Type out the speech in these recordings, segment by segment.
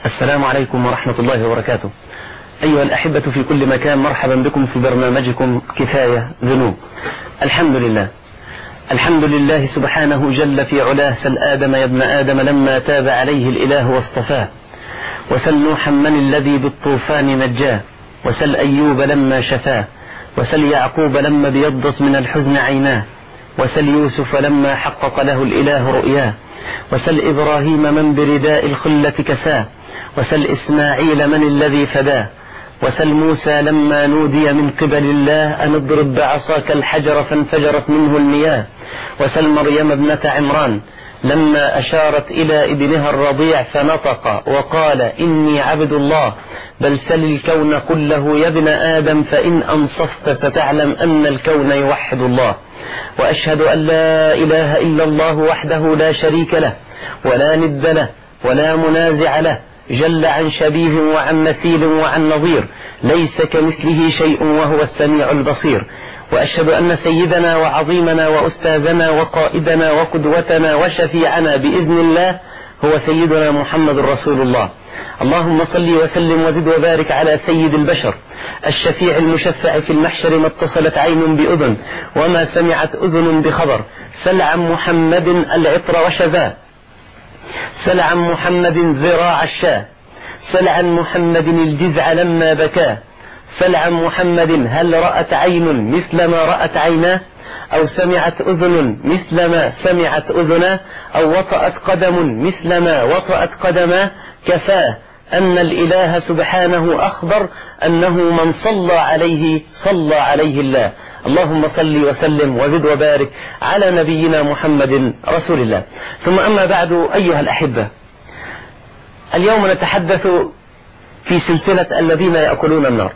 السلام عليكم ورحمة الله وبركاته أيها الأحبة في كل مكان مرحبا بكم في برنامجكم كفاية ذنوب الحمد لله الحمد لله سبحانه جل في علاه سل آدم يا ابن آدم لما تاب عليه الإله واصطفاه وسل نوحا من الذي بالطوفان نجاه وسل أيوب لما شفاه وسل يعقوب لما ابيضت من الحزن عيناه وسل يوسف لما حقق له الإله رؤياه وسل إبراهيم من برداء الخلة كساه وسل إسماعيل من الذي فداه وسل موسى لما نودي من قبل الله أن اضرب بعصاك الحجر فانفجرت منه المياه وسل مريم ابنة عمران لما أشارت إلى ابنها الرضيع فنطق وقال إني عبد الله بل سل الكون كله يا ابن آدم فإن أنصفت ستعلم أن الكون يوحد الله وأشهد أن لا إله إلا الله وحده لا شريك له ولا ند له ولا منازع له جل عن شبيه وعن مثيل وعن نظير ليس كمثله شيء وهو السميع البصير وأشهد أن سيدنا وعظيمنا وأستاذنا وقائدنا وقدوتنا وشفيعنا بإذن الله هو سيدنا محمد رسول الله اللهم صل وسلم وزد وبارك على سيد البشر الشفيع المشفع في المحشر ما اتصلت عين بأذن وما سمعت أذن بخبر سل عن محمد العطر وشذاه سل عن محمد ذراع الشاه سل عن محمد الجزع لما بكاه سل عن محمد هل رأت عين مثل ما رأت عيناه أو سمعت أذن مثل ما سمعت أذناه أو وطأت قدم مثل ما وطأت قدماه كفاه أن الإله سبحانه أخبر أنه من صلى عليه صلى عليه الله اللهم صل وسلم وزد وبارك على نبينا محمد رسول الله ثم أما بعد أيها الأحبة اليوم نتحدث في سلسلة الذين يأكلون النار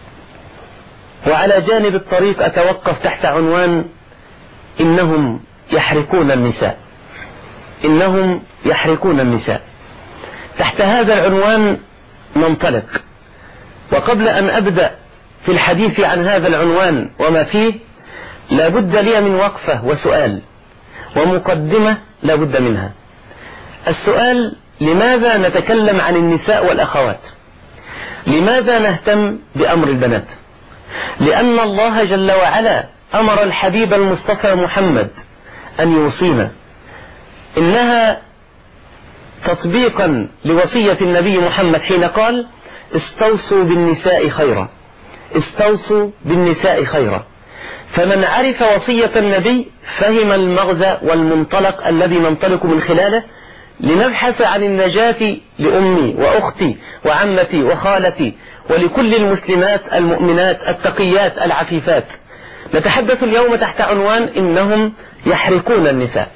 وعلى جانب الطريق أتوقف تحت عنوان إنهم يحرقون النساء إنهم يحرقون النساء تحت هذا العنوان ننطلق وقبل أن أبدأ في الحديث عن هذا العنوان وما فيه لا بد لي من وقفة وسؤال ومقدمة لا بد منها السؤال لماذا نتكلم عن النساء والأخوات لماذا نهتم بأمر البنات لأن الله جل وعلا أمر الحبيب المصطفى محمد أن يوصينا إنها تطبيقا لوصية النبي محمد حين قال استوصوا بالنساء خيرا استوصوا بالنساء خيرا فمن عرف وصية النبي فهم المغزى والمنطلق الذي ننطلق من خلاله لنبحث عن النجاة لأمي وأختي وعمتي وخالتي ولكل المسلمات المؤمنات التقيات العفيفات نتحدث اليوم تحت عنوان إنهم يحرقون النساء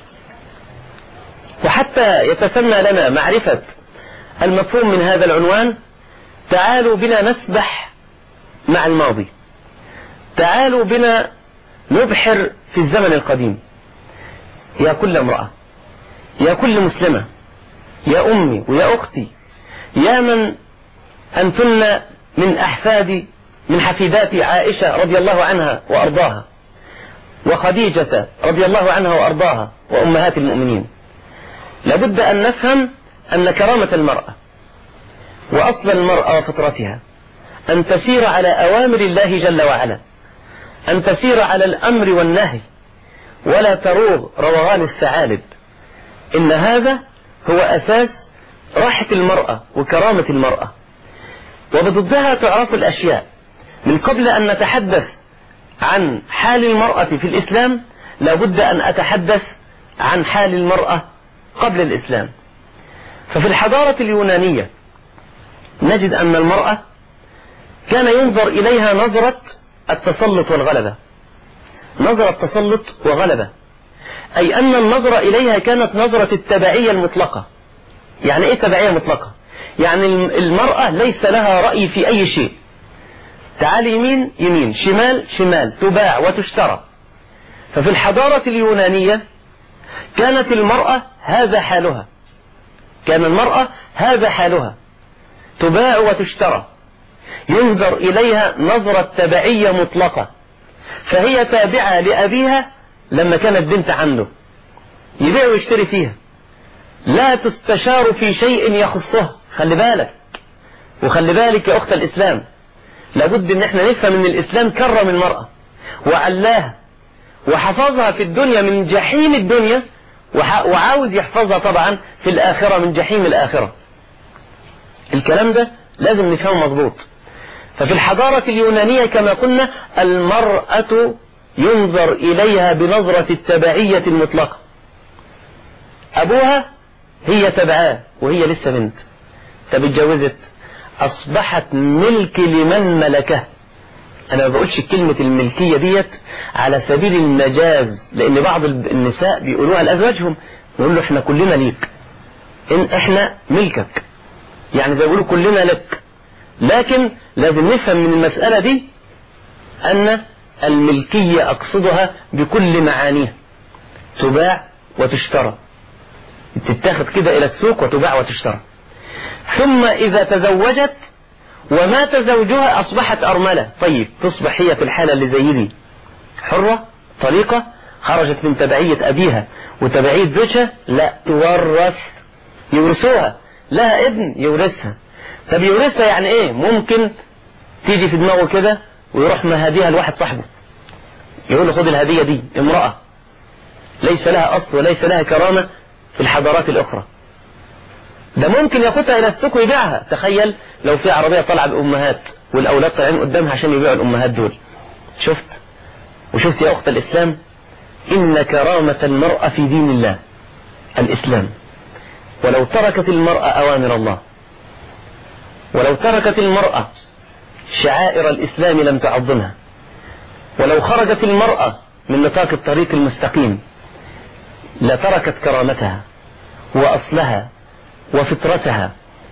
وحتى يتسنى لنا معرفة المفهوم من هذا العنوان تعالوا بنا نسبح مع الماضي تعالوا بنا نبحر في الزمن القديم يا كل امرأة يا كل مسلمة يا أمي ويا أختي يا من أنتن من أحفاد من حفيدات عائشة رضي الله عنها وأرضاها وخديجة رضي الله عنها وأرضاها وأمهات المؤمنين لابد أن نفهم أن كرامة المرأة وأصل المرأة وفطرتها أن تسير على أوامر الله جل وعلا أن تسير على الأمر والنهي ولا تروغ روغان الثعالب إن هذا هو أساس راحة المرأة وكرامة المرأة وبضدها تعرف الأشياء من قبل أن نتحدث عن حال المرأة في الإسلام لابد أن أتحدث عن حال المرأة قبل الإسلام ففي الحضارة اليونانية نجد أن المرأة كان ينظر إليها نظرة التسلط والغلبة نظرة تسلط وغلبة أي أن النظرة إليها كانت نظرة التبعية المطلقة يعني إيه تبعية مطلقة يعني المرأة ليس لها رأي في أي شيء تعال يمين يمين شمال شمال تباع وتشترى ففي الحضارة اليونانية كانت المرأة هذا حالها كان المرأة هذا حالها تباع وتشترى ينظر إليها نظرة تبعية مطلقة فهي تابعة لأبيها لما كانت بنت عنده يبيع ويشتري فيها لا تستشار في شيء يخصها خلي بالك وخلي بالك يا أخت الإسلام لابد ان احنا نفهم ان الإسلام كرم المرأة وعلاها وحفظها في الدنيا من جحيم الدنيا وعاوز يحفظها طبعا في الآخرة من جحيم الآخرة الكلام ده لازم نفهمه مضبوط ففي الحضارة اليونانية كما قلنا المرأة ينظر إليها بنظرة التبعية المطلقة أبوها هي تبعاه وهي لسه بنت طب اتجوزت أصبحت ملك لمن ملكه أنا ما بقولش كلمة الملكية ديت على سبيل المجاز لأن بعض النساء بيقولوها لأزواجهم يقول له إحنا كلنا ليك إن إحنا ملكك يعني زي بيقولوا كلنا لك لكن لازم نفهم من المسألة دي أن الملكية أقصدها بكل معانيها تباع وتشترى تتاخد كده إلى السوق وتباع وتشترى ثم إذا تزوجت ومات زوجها أصبحت أرملة طيب تصبح هي في الحالة اللي زي دي حرة طليقة خرجت من تبعية أبيها وتبعية زوجها لا تورث يورثوها لها ابن يورثها طب يورثها يعني ايه ممكن تيجي في دماغه كده ويروح مهديها لواحد صاحبه يقول له خد الهدية دي امرأة ليس لها أصل وليس لها كرامة في الحضارات الأخرى ده ممكن ياخدها إلى السوق ويبيعها تخيل لو في عربية طالعة بأمهات والأولاد طالعين قدامها عشان يبيعوا الأمهات دول شفت وشفت يا أخت الإسلام إن كرامة المرأة في دين الله الإسلام ولو تركت المرأة أوامر الله ولو تركت المرأة شعائر الإسلام لم تعظمها ولو خرجت المرأة من نطاق الطريق المستقيم لتركت كرامتها وأصلها وفطرتها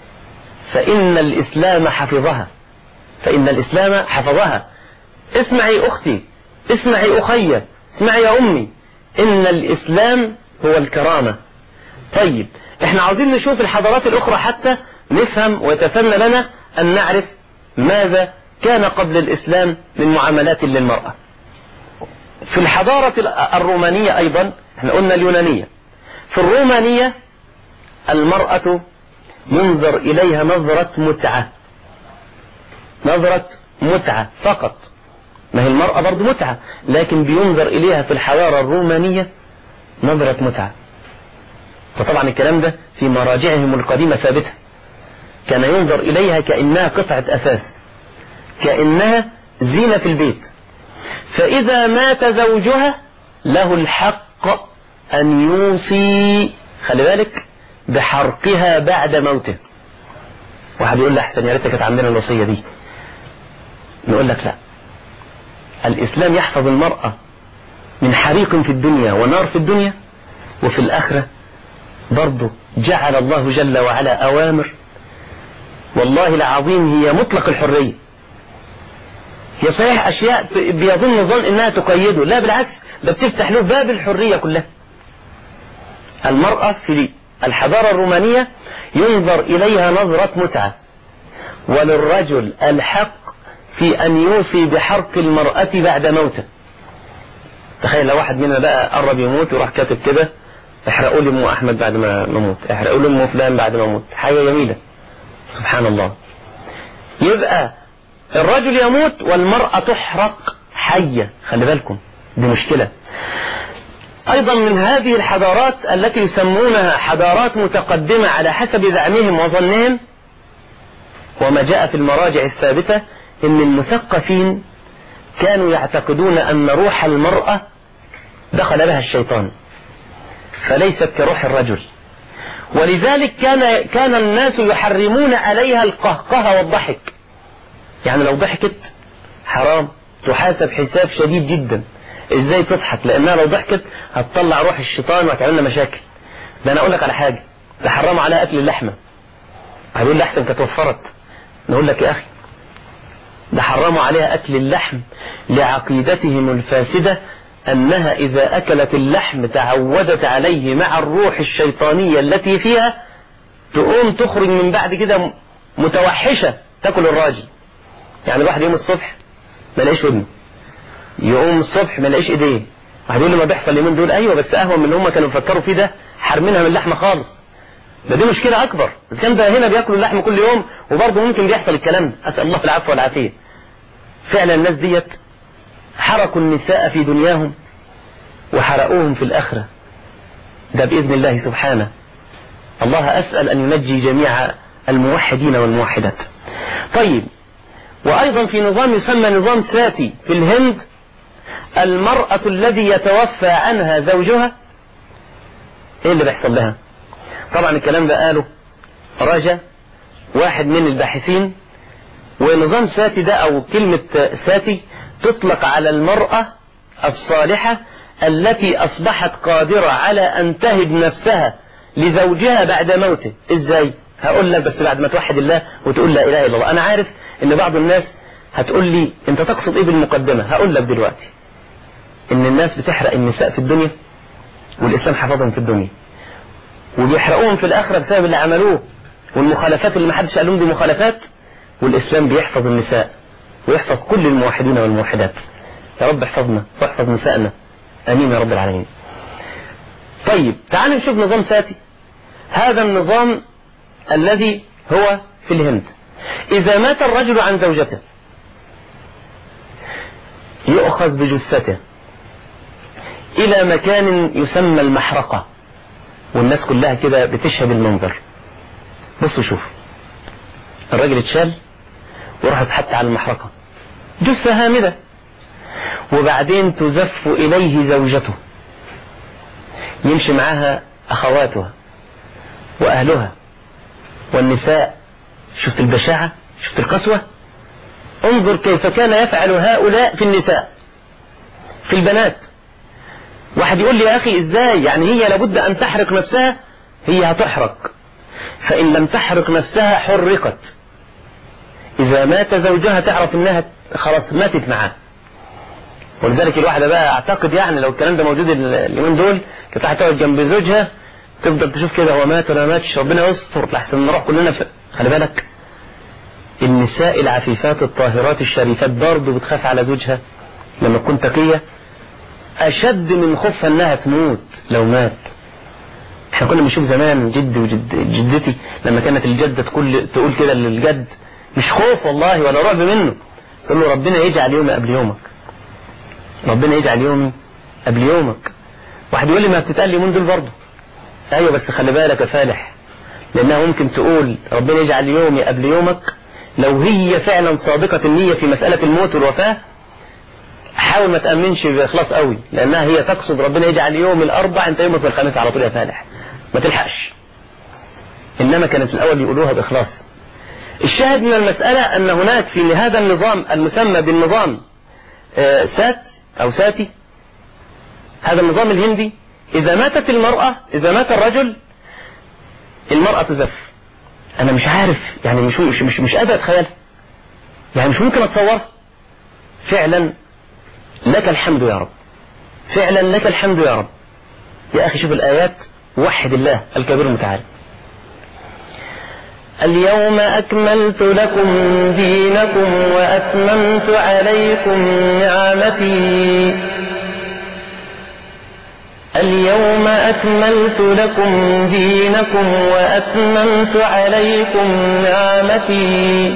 فإن الإسلام حفظها فإن الإسلام حفظها اسمعي أختي اسمعي أخي اسمعي يا أمي إن الإسلام هو الكرامة طيب احنا عاوزين نشوف الحضارات الأخرى حتى نفهم ويتسنى لنا أن نعرف ماذا كان قبل الإسلام من معاملات للمرأة في الحضارة الرومانية أيضا احنا قلنا اليونانية في الرومانية المرأة ينظر إليها نظرة متعة نظرة متعة فقط ما هي المرأة برضو متعة لكن بينظر إليها في الحضارة الرومانية نظرة متعة فطبعا الكلام ده في مراجعهم القديمة ثابتة كان ينظر إليها كأنها قطعة أساس كأنها زينة في البيت فإذا مات زوجها له الحق أن يوصي خلي بالك بحرقها بعد موته واحد يقول لي أحسن يا ريتك كانت عندنا الوصية دي نقول لك لا الإسلام يحفظ المرأة من حريق في الدنيا ونار في الدنيا وفي الآخرة برضه جعل الله جل وعلا أوامر والله العظيم هي مطلق الحرية هي صحيح أشياء بيظن الظن إنها تقيده لا بالعكس ده بتفتح له باب الحرية كلها المرأة في الحضارة الرومانية ينظر إليها نظرة متعة وللرجل الحق في أن يوصي بحرق المرأة بعد موته تخيل لو واحد منا بقى قرب يموت وراح كاتب كده احرقوا لي ام احمد بعد ما نموت احرقوا لي ام فلان بعد ما اموت حاجه جميله سبحان الله يبقى الرجل يموت والمرأة تحرق حية خلي بالكم دي مشكلة أيضا من هذه الحضارات التي يسمونها حضارات متقدمة على حسب زعمهم وظنهم وما جاء في المراجع الثابتة إن المثقفين كانوا يعتقدون أن روح المرأة دخل بها الشيطان فليست كروح الرجل ولذلك كان كان الناس يحرمون عليها القهقه والضحك يعني لو ضحكت حرام تحاسب حساب شديد جدا ازاي تضحك لانها لو ضحكت هتطلع روح الشيطان وهتعمل لنا مشاكل ده انا اقول لك على حاجه ده حرموا عليها اكل اللحمه هتقول لي احسن كانت وفرت نقول لك يا اخي ده حرموا عليها اكل اللحم لعقيدتهم الفاسده أنها إذا أكلت اللحم تعودت عليه مع الروح الشيطانية التي فيها تقوم تخرج من بعد كده متوحشة تاكل الراجل يعني الواحد يوم الصبح ما لاقيش ودنه يقوم الصبح ما لاقيش ايديه واحد يقول لي ما بيحصل اليومين دول ايوه بس اهون من اللي هم كانوا بيفكروا فيه ده حارمينها من اللحمه خالص ده دي مشكلة أكبر إذا كان ده هنا بياكلوا اللحم كل يوم وبرضه ممكن بيحصل الكلام ده أسأل الله العفو والعافية فعلا الناس ديت حركوا النساء في دنياهم وحرقوهم في الآخرة ده بإذن الله سبحانه الله أسأل أن ينجي جميع الموحدين والموحدات طيب وأيضا في نظام يسمى نظام ساتي في الهند المرأة الذي يتوفى عنها زوجها ايه اللي بيحصل لها طبعا الكلام ده قاله رجا واحد من الباحثين ونظام ساتي ده او كلمة ساتي تطلق على المرأة الصالحة التي اصبحت قادرة على ان تهب نفسها لزوجها بعد موته ازاي هقول لك بس بعد ما توحد الله وتقول لا اله الا الله انا عارف ان بعض الناس هتقول لي انت تقصد ايه بالمقدمة هقول لك دلوقتي ان الناس بتحرق النساء في الدنيا والاسلام حفظهم في الدنيا وبيحرقوهم في الاخره بسبب اللي عملوه والمخالفات اللي ما حدش قال لهم دي مخالفات والاسلام بيحفظ النساء ويحفظ كل الموحدين والموحدات يا رب احفظنا واحفظ نسائنا امين يا رب العالمين طيب تعالوا نشوف نظام ساتي هذا النظام الذي هو في الهند إذا مات الرجل عن زوجته يؤخذ بجثته إلى مكان يسمى المحرقة والناس كلها كده بتشهد المنظر بصوا شوف الراجل اتشال وراح اتحط على المحرقة جثة هامدة وبعدين تزف إليه زوجته يمشي معاها أخواتها وأهلها والنساء شفت البشاعة شفت القسوة انظر كيف كان يفعل هؤلاء في النساء في البنات واحد يقول لي يا أخي إزاي يعني هي لابد أن تحرق نفسها هي هتحرق فإن لم تحرق نفسها حرقت إذا مات زوجها تعرف إنها خلاص ماتت معاه ولذلك الواحدة بقى أعتقد يعني لو الكلام ده موجود اليومين دول كانت هتقعد جنب زوجها تفضل تشوف كده هو مات ولا ماتش ربنا يستر لحسن نروح كلنا في خلي بالك النساء العفيفات الطاهرات الشريفات برضه بتخاف على زوجها لما تكون تقية أشد من خوفها إنها تموت لو مات احنا كنا بنشوف زمان جدي وجد جدتي لما كانت الجدة تقول تقول كده للجد مش خوف والله ولا رعب منه تقول له ربنا يجعل يومي قبل يومك ربنا يجعل يومي قبل يومك واحد يقول لي ما بتتقال اليومين دول برضه ايوه بس خلي بالك يا فالح لانها ممكن تقول ربنا يجعل يومي قبل يومك لو هي فعلا صادقة النية في مسألة الموت والوفاة حاول ما تأمنش بإخلاص قوي لأنها هي تقصد ربنا يجعل يوم الأربع أنت يومك الخميس على طول يا فالح ما تلحقش إنما كانت الأول يقولوها بإخلاص الشاهد من المسألة أن هناك في هذا النظام المسمى بالنظام آه سات أو ساتي هذا النظام الهندي إذا ماتت المرأة إذا مات الرجل المرأة تزف أنا مش عارف يعني مش مش مش, مش قادر أتخيل يعني مش ممكن أتصور فعلا لك الحمد يا رب فعلا لك الحمد يا رب يا أخي شوف الآيات وحد الله الكبير المتعال اليوم أكملت لكم دينكم وأتممت عليكم نعمتي اليوم أكملت لكم دينكم وأتممت عليكم نعمتي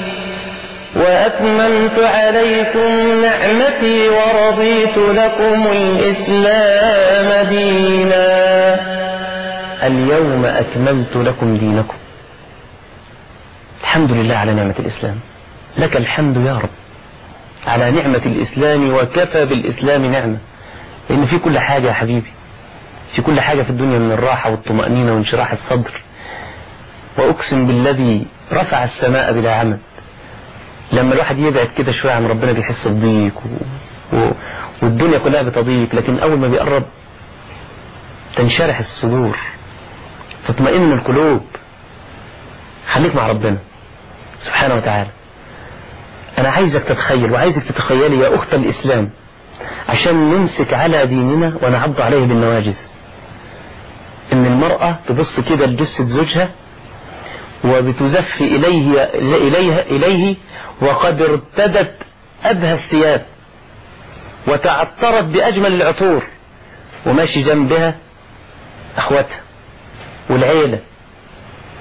وأتممت عليكم نعمتي ورضيت لكم الإسلام دينا اليوم أكملت لكم دينكم الحمد لله على نعمة الإسلام لك الحمد يا رب على نعمة الإسلام وكفى بالإسلام نعمة لأن في كل حاجة يا حبيبي في كل حاجة في الدنيا من الراحة والطمأنينة وانشراح الصدر وأقسم بالذي رفع السماء بلا عمد لما الواحد يبعد كده شوية عن ربنا بيحس بضيق و... و... والدنيا كلها بتضيق لكن أول ما بيقرب تنشرح الصدور تطمئن القلوب خليك مع ربنا سبحانه وتعالى أنا عايزك تتخيل وعايزك تتخيلي يا أخت الإسلام عشان نمسك على ديننا ونعض عليه بالنواجذ إن المرأة تبص كده لجثة زوجها وبتزف إليه, إليه, إليه وقد ارتدت أبهى الثياب وتعطرت بأجمل العطور وماشي جنبها أخواتها والعيلة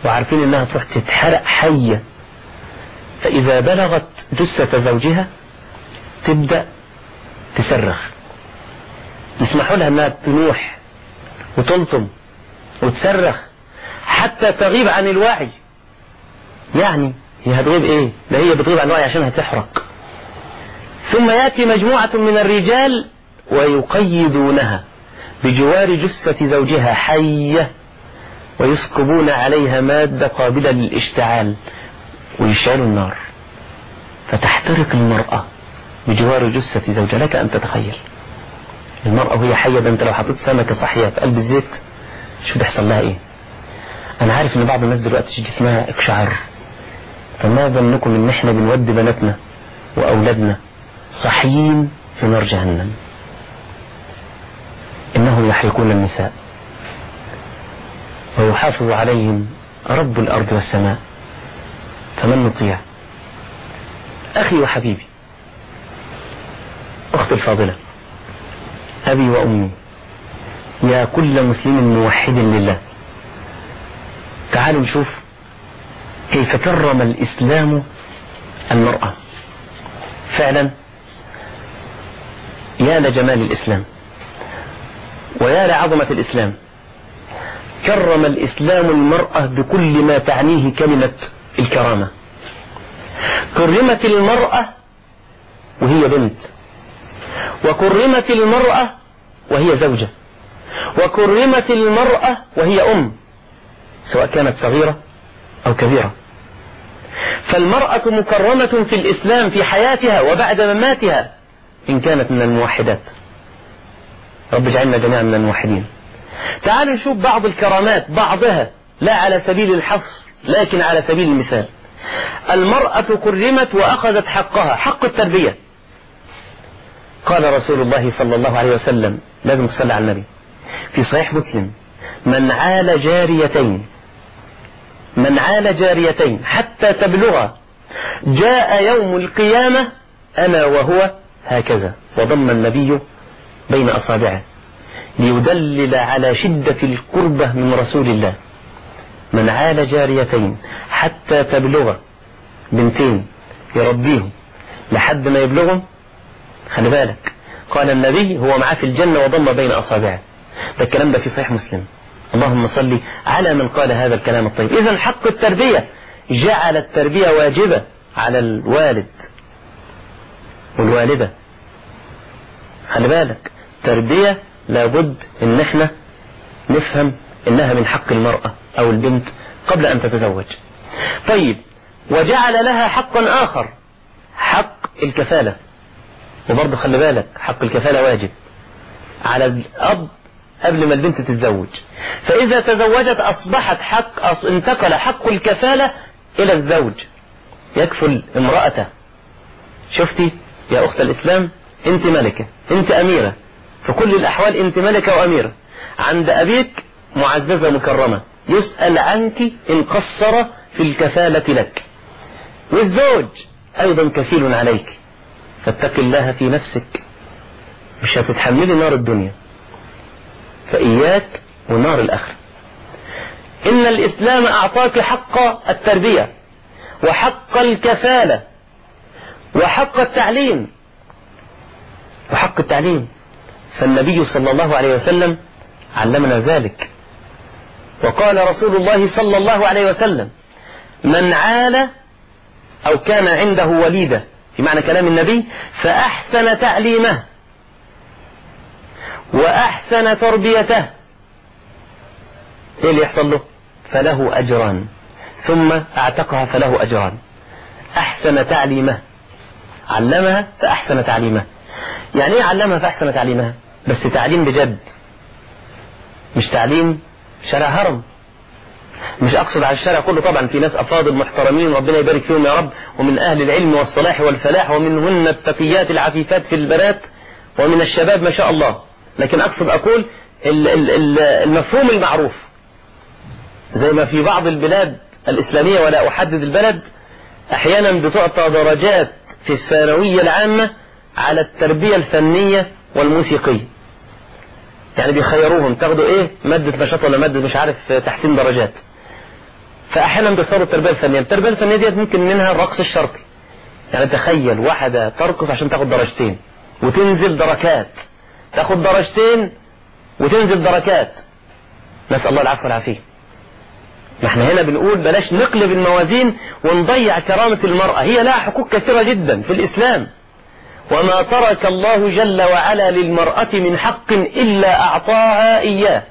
وعارفين انها تروح تتحرق حية فاذا بلغت جثة زوجها تبدأ تصرخ يسمحوا لها انها تنوح وتلطم وتصرخ حتى تغيب عن الوعي يعني هي هتغيب ايه ده هي بتغيب عن الوعي عشان هتحرق ثم يأتي مجموعة من الرجال ويقيدونها بجوار جثة زوجها حية ويسكبون عليها مادة قابلة للاشتعال ويشعلوا النار فتحترق المرأة بجوار جثة زوجها لك أن تتخيل المرأة وهي حية ده أنت لو حطيت سمكة صحية في قلب الزيت شو بيحصل لها إيه أنا عارف إن بعض الناس دلوقتي جسمها إقشعر فما ظنكم إن إحنا بنودي بناتنا وأولادنا صحيين في نار جهنم إنهم يحرقون النساء ويحافظ عليهم رب الأرض والسماء فمن نطيع أخي وحبيبي أختي الفاضلة أبي وأمي يا كل مسلم موحد لله تعالوا نشوف كيف كرم الإسلام المرأة فعلا يا لجمال الإسلام ويا لعظمة الإسلام كرم الإسلام المرأة بكل ما تعنيه كلمة الكرامة كرمت المرأة وهي بنت وكرمت المرأة وهي زوجة وكرمت المرأة وهي أم سواء كانت صغيرة أو كبيرة فالمرأة مكرمة في الإسلام في حياتها وبعد مماتها إن كانت من الموحدات رب اجعلنا جميعا من الموحدين تعالوا نشوف بعض الكرامات بعضها لا على سبيل الحصر لكن على سبيل المثال المرأة كرمت وأخذت حقها حق التربية قال رسول الله صلى الله عليه وسلم لازم تصلي على النبي في صحيح مسلم من عال جاريتين من عال جاريتين حتى تبلغ جاء يوم القيامة أنا وهو هكذا وضم النبي بين أصابعه ليدلل على شدة القربة من رسول الله من عال جاريتين حتى تبلغ بنتين يربيهم لحد ما يبلغهم خلي بالك قال النبي هو معاه في الجنة وضم بين أصابعه ده الكلام ده في صحيح مسلم اللهم صل على من قال هذا الكلام الطيب إذا حق التربية جعل التربية واجبة على الوالد والوالدة خلي بالك تربية لابد ان احنا نفهم انها من حق المرأة او البنت قبل ان تتزوج طيب وجعل لها حقا اخر حق الكفالة وبرضه خلي بالك حق الكفالة واجب على الاب قبل ما البنت تتزوج فاذا تزوجت اصبحت حق أص... انتقل حق الكفالة الى الزوج يكفل امرأته شفتي يا اخت الاسلام انت ملكة انت اميرة في كل الأحوال أنت ملكة وأميرة عند أبيك معززة مكرمة يسأل عنك إن قصر في الكفالة لك والزوج أيضا كفيل عليك فاتق الله في نفسك مش هتتحملي نار الدنيا فإياك ونار الآخرة إن الإسلام أعطاك حق التربية وحق الكفالة وحق التعليم وحق التعليم فالنبي صلى الله عليه وسلم علمنا ذلك وقال رسول الله صلى الله عليه وسلم من عال أو كان عنده وليدة في معنى كلام النبي فأحسن تعليمه وأحسن تربيته إيه اللي يحصل له فله أجران ثم اعتقها فله أجران أحسن تعليمه علمها فأحسن تعليمه يعني ايه علمها فأحسن تعليمها بس تعليم بجد مش تعليم شارع هرم مش أقصد على الشارع كله طبعا في ناس أفاضل محترمين ربنا يبارك فيهم يا رب ومن أهل العلم والصلاح والفلاح ومنهن التقيات العفيفات في البنات ومن الشباب ما شاء الله لكن أقصد أقول المفهوم المعروف زي ما في بعض البلاد الإسلامية ولا أحدد البلد أحيانا بتعطى درجات في الثانوية العامة على التربية الفنية والموسيقية يعني بيخيروهم تاخدوا ايه مادة نشاط ولا مادة مش عارف تحسين درجات فأحيانا بيختاروا التربية الفنية التربية الفنية ديت ممكن منها الرقص الشرقي يعني تخيل واحدة ترقص عشان تاخد درجتين وتنزل دركات تاخد درجتين وتنزل دركات نسأل الله العفو والعافية ما احنا هنا بنقول بلاش نقلب الموازين ونضيع كرامة المرأة هي لها حقوق كثيرة جدا في الإسلام وما ترك الله جل وعلا للمرأة من حق إلا أعطاها إياه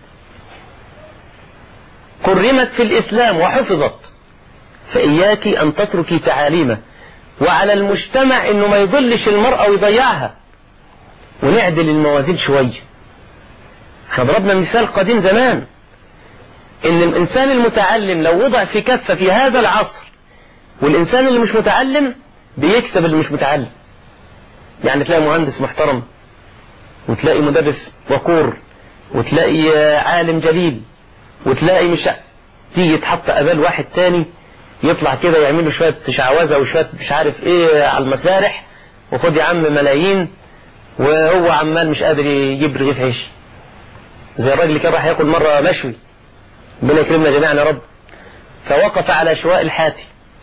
كرمت في الإسلام وحفظت فإياك أن تتركي تعاليمه وعلى المجتمع أنه ما يضلش المرأة ويضيعها ونعدل الموازين شوية احنا ضربنا مثال قديم زمان ان الانسان المتعلم لو وضع في كفة في هذا العصر والانسان اللي مش متعلم بيكسب اللي مش متعلم يعني تلاقي مهندس محترم وتلاقي مدرس وقور وتلاقي عالم جليل وتلاقي مش تيجي تحط قبال واحد تاني يطلع كده يعمل له شويه شعوذه وشويه مش عارف ايه على المسارح وخد يا عم ملايين وهو عمال مش قادر يجيب رغيف عيش زي الراجل اللي كان راح ياكل مره مشوي ربنا يكرمنا جميعا يا رب فوقف على شواء الحاتي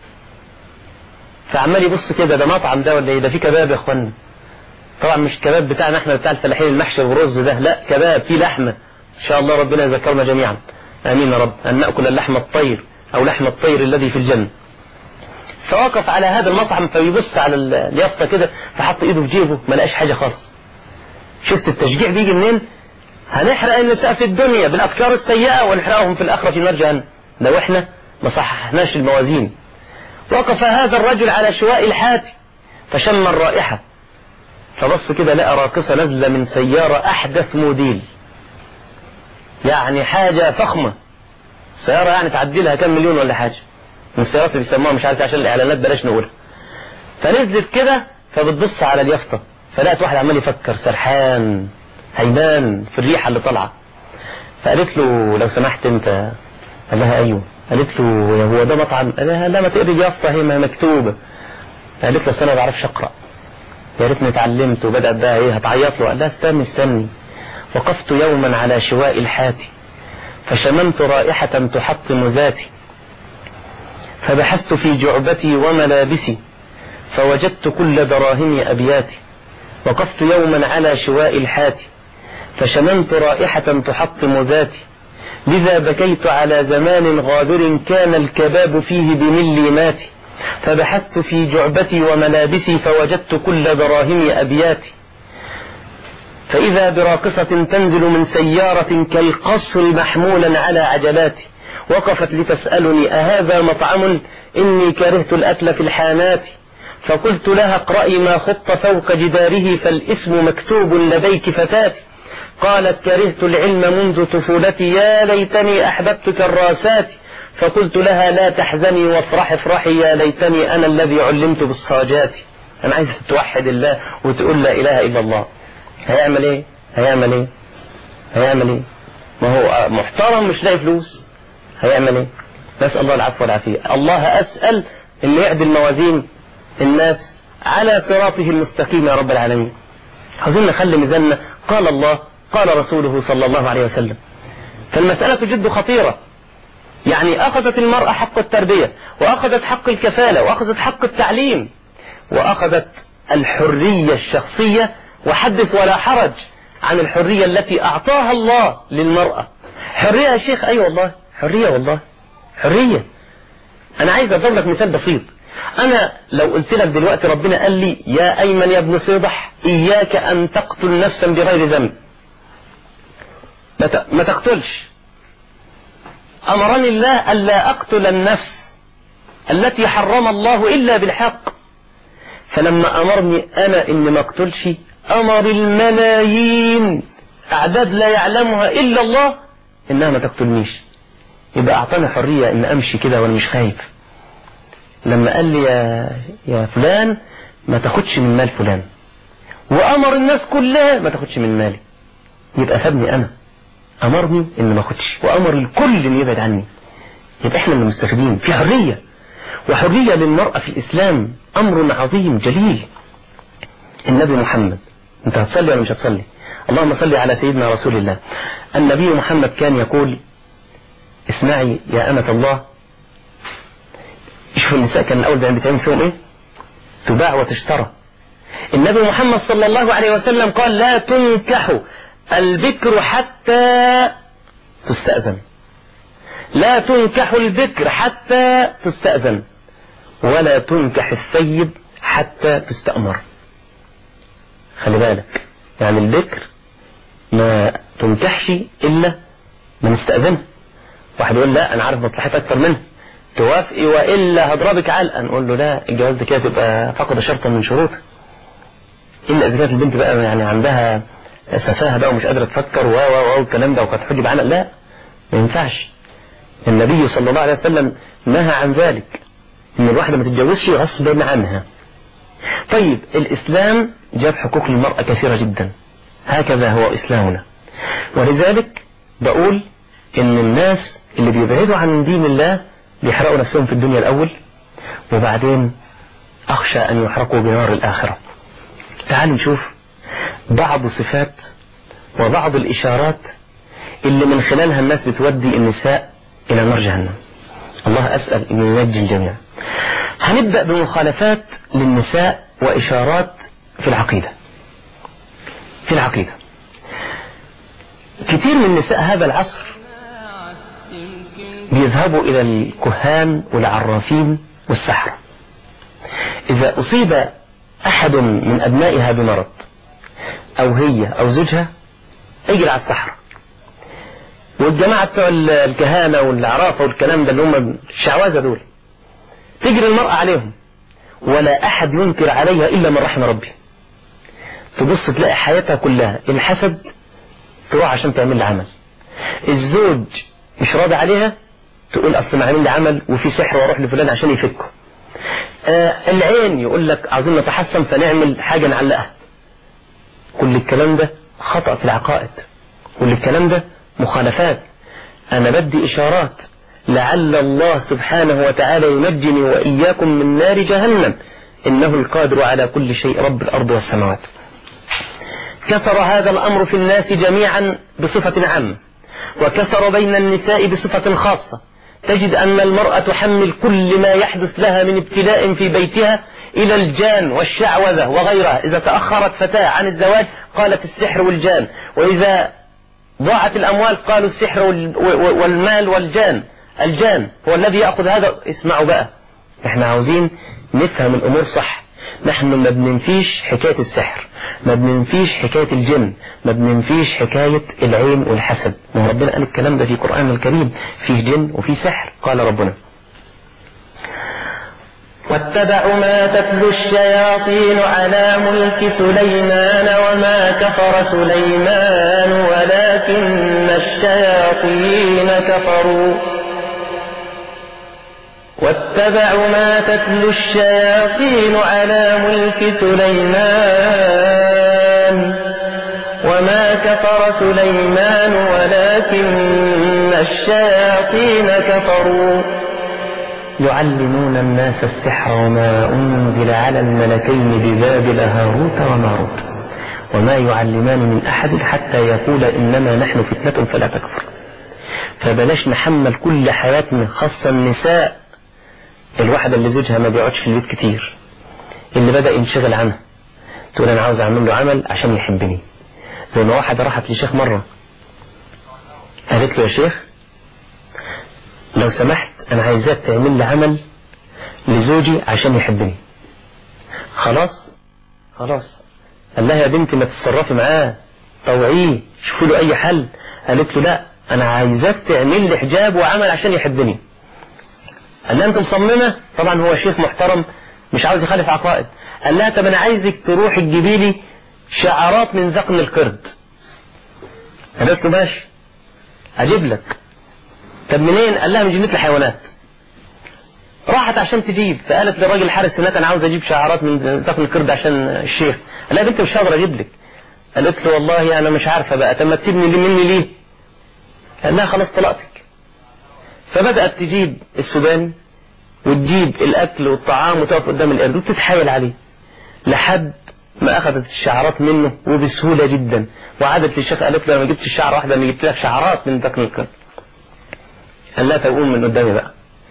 فعمال يبص كده ده مطعم ده ولا ايه ده في كباب يا اخوانا طبعا مش كباب بتاعنا احنا بتاع الفلاحين المحشي والرز ده لا كباب فيه لحمه ان شاء الله ربنا يذكرنا جميعا امين يا رب ان ناكل اللحم الطير او لحم الطير الذي في الجنه فوقف على هذا المطعم فبيبص على اليافطه كده فحط ايده في جيبه ما لقاش حاجه خالص شفت التشجيع بيجي منين هنحرق النساء في الدنيا بالافكار السيئه ونحرقهم في الاخره في نار جهنم لو احنا ما صححناش الموازين وقف هذا الرجل على شواء الحاتي فشم الرائحة فبص كده لقى راقصة نازلة من سيارة أحدث موديل يعني حاجة فخمة سيارة يعني تعدي لها كام مليون ولا حاجة من السيارات اللي بيسموها مش عارف عشان الإعلانات بلاش نقولها فنزلت كده فبتبص على اليافطة فلقت واحد عمال يفكر سرحان هيبان في الريحة اللي طالعة فقالت له لو سمحت انت قال لها ايوه قالت له هو ده مطعم قال لها لا ما تقري اليافطة هي ما مكتوبة قالت له أصل انا ما بعرفش اقرا يا ريتني اتعلمت وبدات بقى ايه هتعيط له قال لها استني استني وقفت يوما على شواء الحاتي فشممت رائحة تحطم ذاتي فبحثت في جعبتي وملابسي فوجدت كل دراهم أبياتي وقفت يوما على شواء الحاتي فشممت رائحة تحطم ذاتي لذا بكيت على زمان غابر كان الكباب فيه بمليمات فبحثت في جعبتي وملابسي فوجدت كل دراهم أبياتي فإذا براقصة تنزل من سيارة كالقصر محمولا على عجلاتي وقفت لتسألني أهذا مطعم إني كرهت الأكل في الحانات فقلت لها اقرأي ما خط فوق جداره فالاسم مكتوب لديك فتاتي قالت كرهت العلم منذ طفولتي يا ليتني أحببت كراسات فقلت لها لا تحزني وافرح افرحي يا ليتني أنا الذي علمت بالصاجات أنا عايز توحد الله وتقول لا إله إلا الله هيعمل إيه هيعمل إيه هيعمل إيه ما هو محترم مش لاقي فلوس هيعمل إيه نسأل الله العفو والعافية الله أسأل إن يعدل موازين الناس على صراطه المستقيم يا رب العالمين عاوزين نخلي ميزاننا قال الله قال رسوله صلى الله عليه وسلم فالمسألة جد خطيرة يعني أخذت المرأة حق التربية وأخذت حق الكفالة وأخذت حق التعليم وأخذت الحرية الشخصية وحدث ولا حرج عن الحرية التي أعطاها الله للمرأة حرية يا شيخ أي أيوة والله حرية والله حرية أنا عايز أضرب لك مثال بسيط أنا لو قلت لك دلوقتي ربنا قال لي يا أيمن يا ابن صيدح إياك أن تقتل نفسا بغير ذنب ما تقتلش أمرني الله ألا أقتل النفس التي حرم الله إلا بالحق فلما أمرني أنا إني ما أقتلش أمر الملايين أعداد لا يعلمها إلا الله إنها ما تقتلنيش يبقى أعطاني حرية إن أمشي كده وأنا مش خايف لما قال لي يا, يا فلان ما تاخدش من مال فلان وأمر الناس كلها ما تاخدش من مالي يبقى فادني أنا أمرني إن ما أخدش وأمر الكل إن يبعد عني يبقى إحنا اللي مستفيدين في حرية وحرية للمرأة في الإسلام أمر عظيم جليل النبي محمد أنت هتصلي ولا مش هتصلي اللهم صل على سيدنا رسول الله النبي محمد كان يقول اسمعي يا أمة الله شوف النساء كان الأول بيتعمل فيهم إيه تباع وتشترى النبي محمد صلى الله عليه وسلم قال لا تنكح البكر حتى تستأذن لا تنكح البكر حتى تستأذن ولا تنكح السيد حتى تستأمر خلي بالك يعني البكر ما تنكحش إلا من استأذنه واحد يقول لا أنا عارف مصلحتي أكتر منه توافقي وإلا هضربك علقة نقول له لا الجواز ده كده تبقى فقد شرطا من شروطه إلا إذا كانت البنت بقى يعني عندها سفاهة بقى ومش قادرة تفكر و و و الكلام ده وقد حجب عنها لا ما ينفعش النبي صلى الله عليه وسلم نهى عن ذلك إن الواحدة ما تتجوزش غصبا عنها طيب الإسلام جاب حقوق للمرأة كثيرة جدا هكذا هو إسلامنا ولذلك بقول إن الناس اللي بيبعدوا عن دين الله بيحرقوا نفسهم في الدنيا الأول وبعدين أخشى أن يحرقوا بنار الآخرة تعالوا نشوف بعض صفات وبعض الإشارات اللي من خلالها الناس بتودي النساء إلى نار جهنم الله أسأل أن ينجي الجميع هنبدأ بمخالفات للنساء وإشارات في العقيدة في العقيدة كثير من نساء هذا العصر بيذهبوا إلى الكهان والعرافين والسحرة إذا أصيب أحد من أبنائها بمرض أو هي أو زوجها يجري على السحرة والجماعة بتوع الكهانة والعرافة والكلام ده اللي هم الشعوذة دول تجري المرأة عليهم ولا أحد ينكر عليها إلا من رحم ربي تبص تلاقي حياتها كلها الحسد تروح عشان تعمل لي عمل الزوج مش راضي عليها تقول أصل ما عامل لي عمل وفي سحر واروح لفلان عشان يفكه آه العين يقول لك عاوزين نتحسن فنعمل حاجة نعلقها كل الكلام ده خطأ في العقائد كل الكلام ده مخالفات أنا بدي إشارات لعل الله سبحانه وتعالى ينجني وإياكم من نار جهنم إنه القادر على كل شيء رب الأرض والسماوات كثر هذا الأمر في الناس جميعا بصفة عامة وكثر بين النساء بصفة خاصة تجد أن المرأة تحمل كل ما يحدث لها من ابتلاء في بيتها إلى الجان والشعوذة وغيرها إذا تأخرت فتاة عن الزواج قالت السحر والجان وإذا ضاعت الأموال قالوا السحر والمال والجان الجان هو الذي يأخذ هذا اسمعوا بقى احنا عاوزين نفهم الأمور صح نحن ما بننفيش حكاية السحر ما بننفيش حكاية الجن ما بننفيش حكاية العين والحسد ما ربنا قال الكلام ده في القرآن الكريم فيه جن وفيه سحر قال ربنا واتبعوا ما تتلو الشياطين على ملك سليمان وما كفر سليمان ولكن الشياطين كفروا واتبعوا ما تتلو الشياطين على ملك سليمان وما كفر سليمان ولكن الشياطين كفروا يعلمون الناس السحر وما أنزل على الملكين ببابل هاروت وماروت وما يعلمان من أحد حتى يقول إنما نحن فتنة فلا تكفر فبلاش نحمل كل حياتنا خاصة النساء الواحدة اللي زوجها ما بيقعدش في البيت كتير اللي بدأ ينشغل عنها تقول أنا عاوز أعمل له عمل عشان يحبني زي ما واحدة راحت لشيخ مرة قالت له يا شيخ لو سمحت أنا عايزاك تعمل لي عمل لزوجي عشان يحبني خلاص خلاص قال لها يا بنتي ما تتصرفي معاه طوعيه شوفوا له أي حل قالت له لا أنا عايزاك تعمل لي حجاب وعمل عشان يحبني قال لها أنت مصممة طبعا هو شيخ محترم مش عاوز يخالف عقائد قال لها طب أنا عايزك تروحي تجيبي لي شعرات من ذقن القرد قالت له ماشي أجيب لك طب منين قال لها من جنة الحيوانات راحت عشان تجيب فقالت للراجل الحارس هناك انا عاوز اجيب شعرات من ذقن القرد عشان الشيخ قال لها بنت مش هقدر اجيب لك قالت له والله انا مش عارفه بقى طب ما تسيبني ليه مني ليه قال لها خلاص طلقتك فبدات تجيب السوداني وتجيب الاكل والطعام وتقف قدام القرد وتتحايل عليه لحد ما اخذت الشعرات منه وبسهوله جدا وعادت للشيخ قالت له انا ما جبتش شعره واحده انا جبت لك شعرات من ذقن القرد قال لها طب قوم من قدامي بقى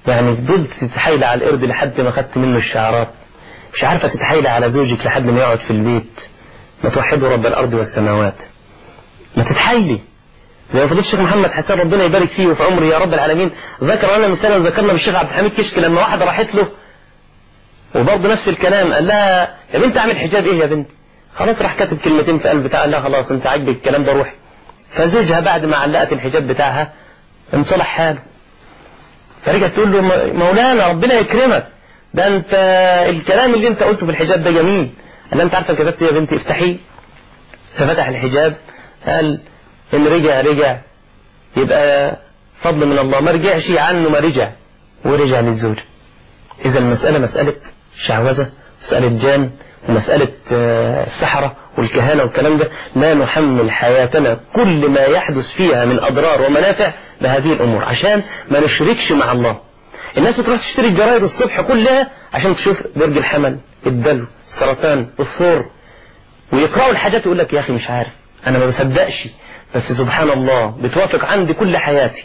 يعني فضلت تتحايل على القرد لحد ما خدت منه الشعرات مش عارفة تتحايل على زوجك لحد ما يقعد في البيت ما توحدوا رب الأرض والسماوات ما تتحايلي زي فضيلة الشيخ محمد حسان ربنا يبارك فيه وفي عمره يا رب العالمين ذكر لنا مثالا ذكرنا بالشيخ عبد الحميد كشك لما واحدة راحت له وبرضه نفس الكلام قال لها يا بنت اعمل حجاب ايه يا بنت خلاص راح كاتب كلمتين في قلب بتاع لا خلاص انت عاجبك الكلام ده روحي فزوجها بعد ما علقت الحجاب بتاعها انصلح حاله فرجعت تقول له مولانا ربنا يكرمك ده انت الكلام اللي انت قلته في الحجاب ده جميل قال انت عارفه كتبت يا بنتي افتحيه ففتح الحجاب قال ان رجع رجع يبقى فضل من الله ما رجعش عنه ما رجع ورجع للزوج اذا المسألة مسألة شعوذة مسألة جان ومسألة السحرة والكهانة والكلام ده لا نحمل حياتنا كل ما يحدث فيها من أضرار ومنافع بهذه الأمور عشان ما نشركش مع الله الناس بتروح تشتري الجرايد الصبح كلها عشان تشوف برج الحمل الدلو السرطان الثور ويقرأوا الحاجات ويقول لك يا أخي مش عارف أنا ما بصدقش بس سبحان الله بتوافق عندي كل حياتي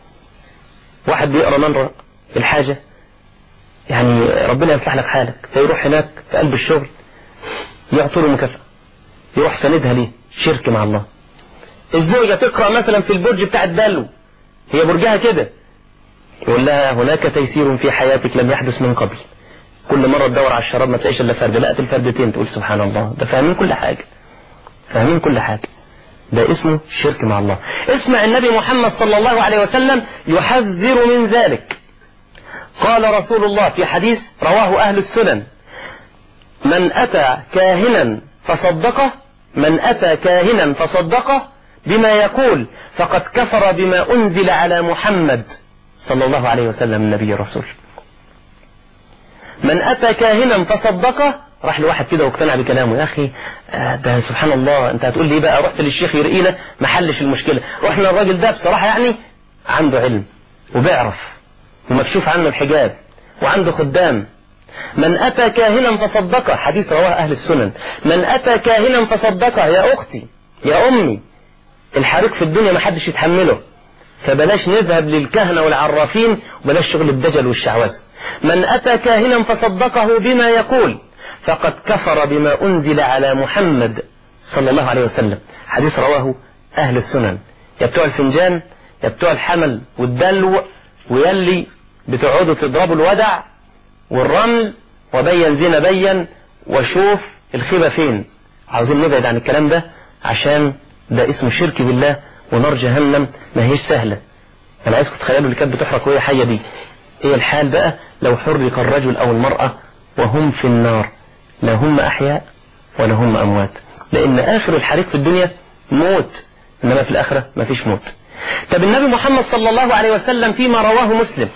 واحد بيقرأ مرة الحاجة يعني ربنا يصلح لك حالك فيروح هناك في قلب الشغل يعطوا له مكافأة يروح سندها ليه شرك مع الله الزوجة تقرأ مثلا في البرج بتاع الدلو هي برجها كده يقول لها هناك تيسير في حياتك لم يحدث من قبل كل مرة تدور على الشراب ما تلاقيش الا فرد لقت الفردتين تقول سبحان الله ده فاهمين كل حاجة فاهمين كل حاجة ده اسمه شرك مع الله اسمع النبي محمد صلى الله عليه وسلم يحذر من ذلك قال رسول الله في حديث رواه أهل السنن من أتى كاهنا فصدقه من أتى كاهنا فصدقه بما يقول فقد كفر بما أنزل على محمد صلى الله عليه وسلم النبي الرسول من أتى كاهنا فصدقه راح لواحد كده واقتنع بكلامه يا أخي آه ده سبحان الله أنت هتقول لي بقى رحت للشيخ يرقينا ما حلش المشكلة رحنا الراجل ده بصراحة يعني عنده علم وبيعرف ومكشوف عنه الحجاب وعنده خدام من أتى كاهنا فصدقه حديث رواه أهل السنن من أتى كاهنا فصدقه يا أختي يا أمي الحريق في الدنيا ما حدش يتحمله فبلاش نذهب للكهنة والعرافين وبلاش شغل الدجل والشعوذة من أتى كاهنا فصدقه بما يقول فقد كفر بما أنزل على محمد صلى الله عليه وسلم حديث رواه أهل السنن يا بتوع الفنجان يا بتوع الحمل والدلو ويلي بتقعدوا تضربوا الودع والرمل وبين زين بين وشوف الخيبة فين عاوزين نبعد عن الكلام ده عشان ده اسمه شرك بالله ونار جهنم ما هيش سهلة أنا عايزكم تخيلوا اللي كانت بتحرق وهي حية دي إيه الحال بقى لو حرق الرجل أو المرأة وهم في النار لا هم أحياء ولا هم أموات لأن آخر الحريق في الدنيا موت إنما في الآخرة ما فيش موت طب النبي محمد صلى الله عليه وسلم فيما رواه مسلم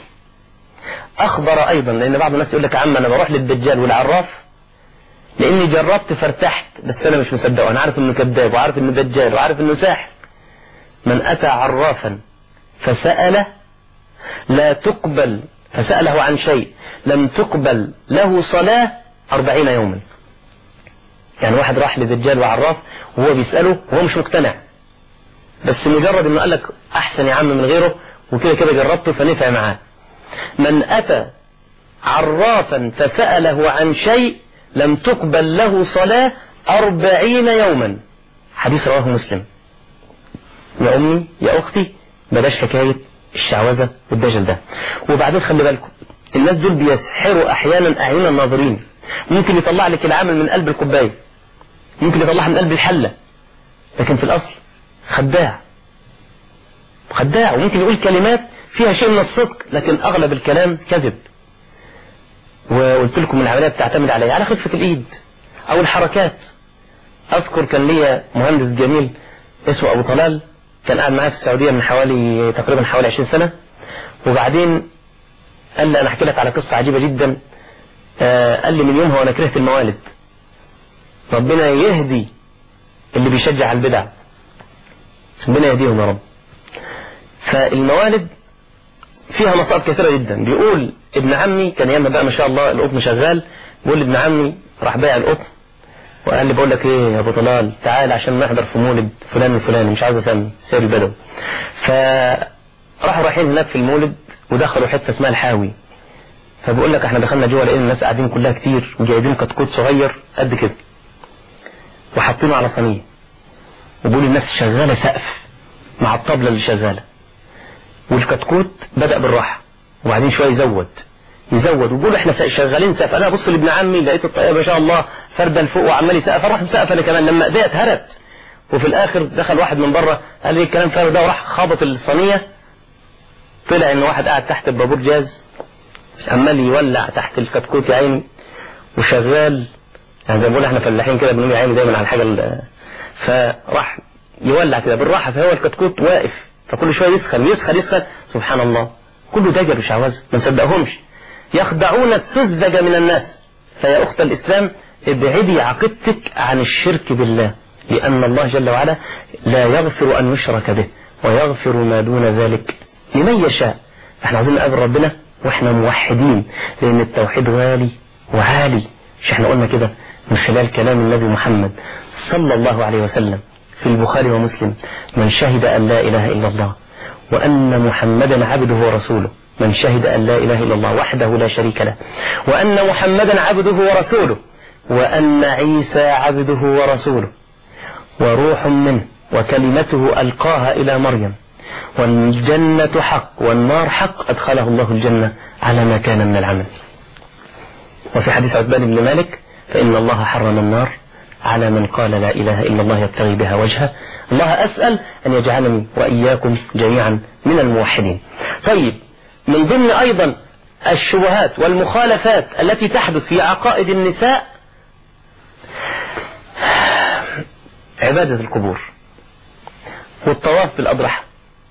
أخبر أيضا لأن بعض الناس يقول لك يا عم أنا بروح للدجال والعراف لأني جربت فارتحت بس أنا مش مصدقه أنا عارف إنه كذاب وعارف إنه دجال وعارف إنه ساحر من أتى عرافا فسأل لا تقبل فسأله عن شيء لم تقبل له صلاة أربعين يوما يعني واحد راح لدجال وعراف وهو بيسأله وهو مش مقتنع بس مجرد انه قال لك احسن يا عم من غيره وكده كده جربته فنفع معاه من اتى عرافا فسأله عن شيء لم تقبل له صلاة أربعين يوما حديث رواه مسلم يا أمي يا أختي بلاش حكاية الشعوذة والدجل ده وبعدين خلي بالكم الناس دول بيسحروا أحيانا أعين الناظرين ممكن يطلع لك العمل من قلب الكوباية ممكن يطلعها من قلب الحلة لكن في الأصل خداع خداع وممكن يقول كلمات فيها شيء من الصدق لكن أغلب الكلام كذب وقلت لكم العملية بتعتمد على على خفة الإيد أو الحركات أذكر كان ليا مهندس جميل اسمه أبو طلال كان قاعد معايا في السعودية من حوالي تقريبا حوالي 20 سنة وبعدين قال لي أنا أحكي لك على قصة عجيبة جدا آه قال لي من يومها وأنا كرهت الموالد ربنا يهدي اللي بيشجع على البدع ربنا يهديهم يا رب فالموالد فيها مصائب كثيرة جدا بيقول ابن عمي كان ياما بقى ما شاء الله القطن شغال بيقول ابن عمي راح بايع القطن وقال لي بقول لك ايه يا ابو طلال تعال عشان نحضر في مولد فلان الفلاني مش عايز اسمي سير البدوي فراحوا رايحين هناك في المولد ودخلوا حته اسمها الحاوي فبقول لك احنا دخلنا جوه لقينا الناس قاعدين كلها كتير وجايبين كتكوت صغير قد كده وحاطينه على صينيه وبقول الناس شغاله سقف مع الطبله اللي شغاله والكتكوت بدا بالراحه وبعدين شويه يزود يزود وبقول احنا شغالين سقف انا ابص لابن عمي لقيت الطياره ما شاء الله فرده لفوق وعمال يسقف اروح مسقف انا كمان لما ايديا اتهرت وفي الاخر دخل واحد من بره قال لي الكلام فارغ ده وراح خابط الصينيه طلع ان واحد قاعد تحت البابور جاز عمال يولع تحت الكتكوت يا عيني وشغال يعني زي ما بنقول احنا فلاحين كده بنقول يا عيني دايما على الحاجه ال- فراح يولع كده بالراحه فهو الكتكوت واقف فكل شويه يسخن يسخن يسخن سبحان الله كله دجل وشعوذه ما نصدقهمش يخدعون السذج من الناس فيا اخت الاسلام ابعدي عقيدتك عن الشرك بالله لان الله جل وعلا لا يغفر ان يشرك به ويغفر ما دون ذلك لمن يشاء احنا عايزين نقابل ربنا واحنا موحدين لان التوحيد غالي وعالي مش احنا قلنا كده من خلال كلام النبي محمد صلى الله عليه وسلم في البخاري ومسلم من شهد ان لا اله الا الله وان محمدا عبده ورسوله من شهد ان لا اله الا الله وحده لا شريك له وان محمدا عبده ورسوله وان عيسى عبده ورسوله وروح منه وكلمته القاها الى مريم والجنة حق والنار حق أدخله الله الجنة على ما كان من العمل وفي حديث عثمان بن مالك فإن الله حرم النار على من قال لا إله إلا الله يبتغي بها وجهه الله أسأل أن يجعلني وإياكم جميعا من الموحدين طيب من ضمن أيضا الشبهات والمخالفات التي تحدث في عقائد النساء عبادة القبور والطواف بالأضرحة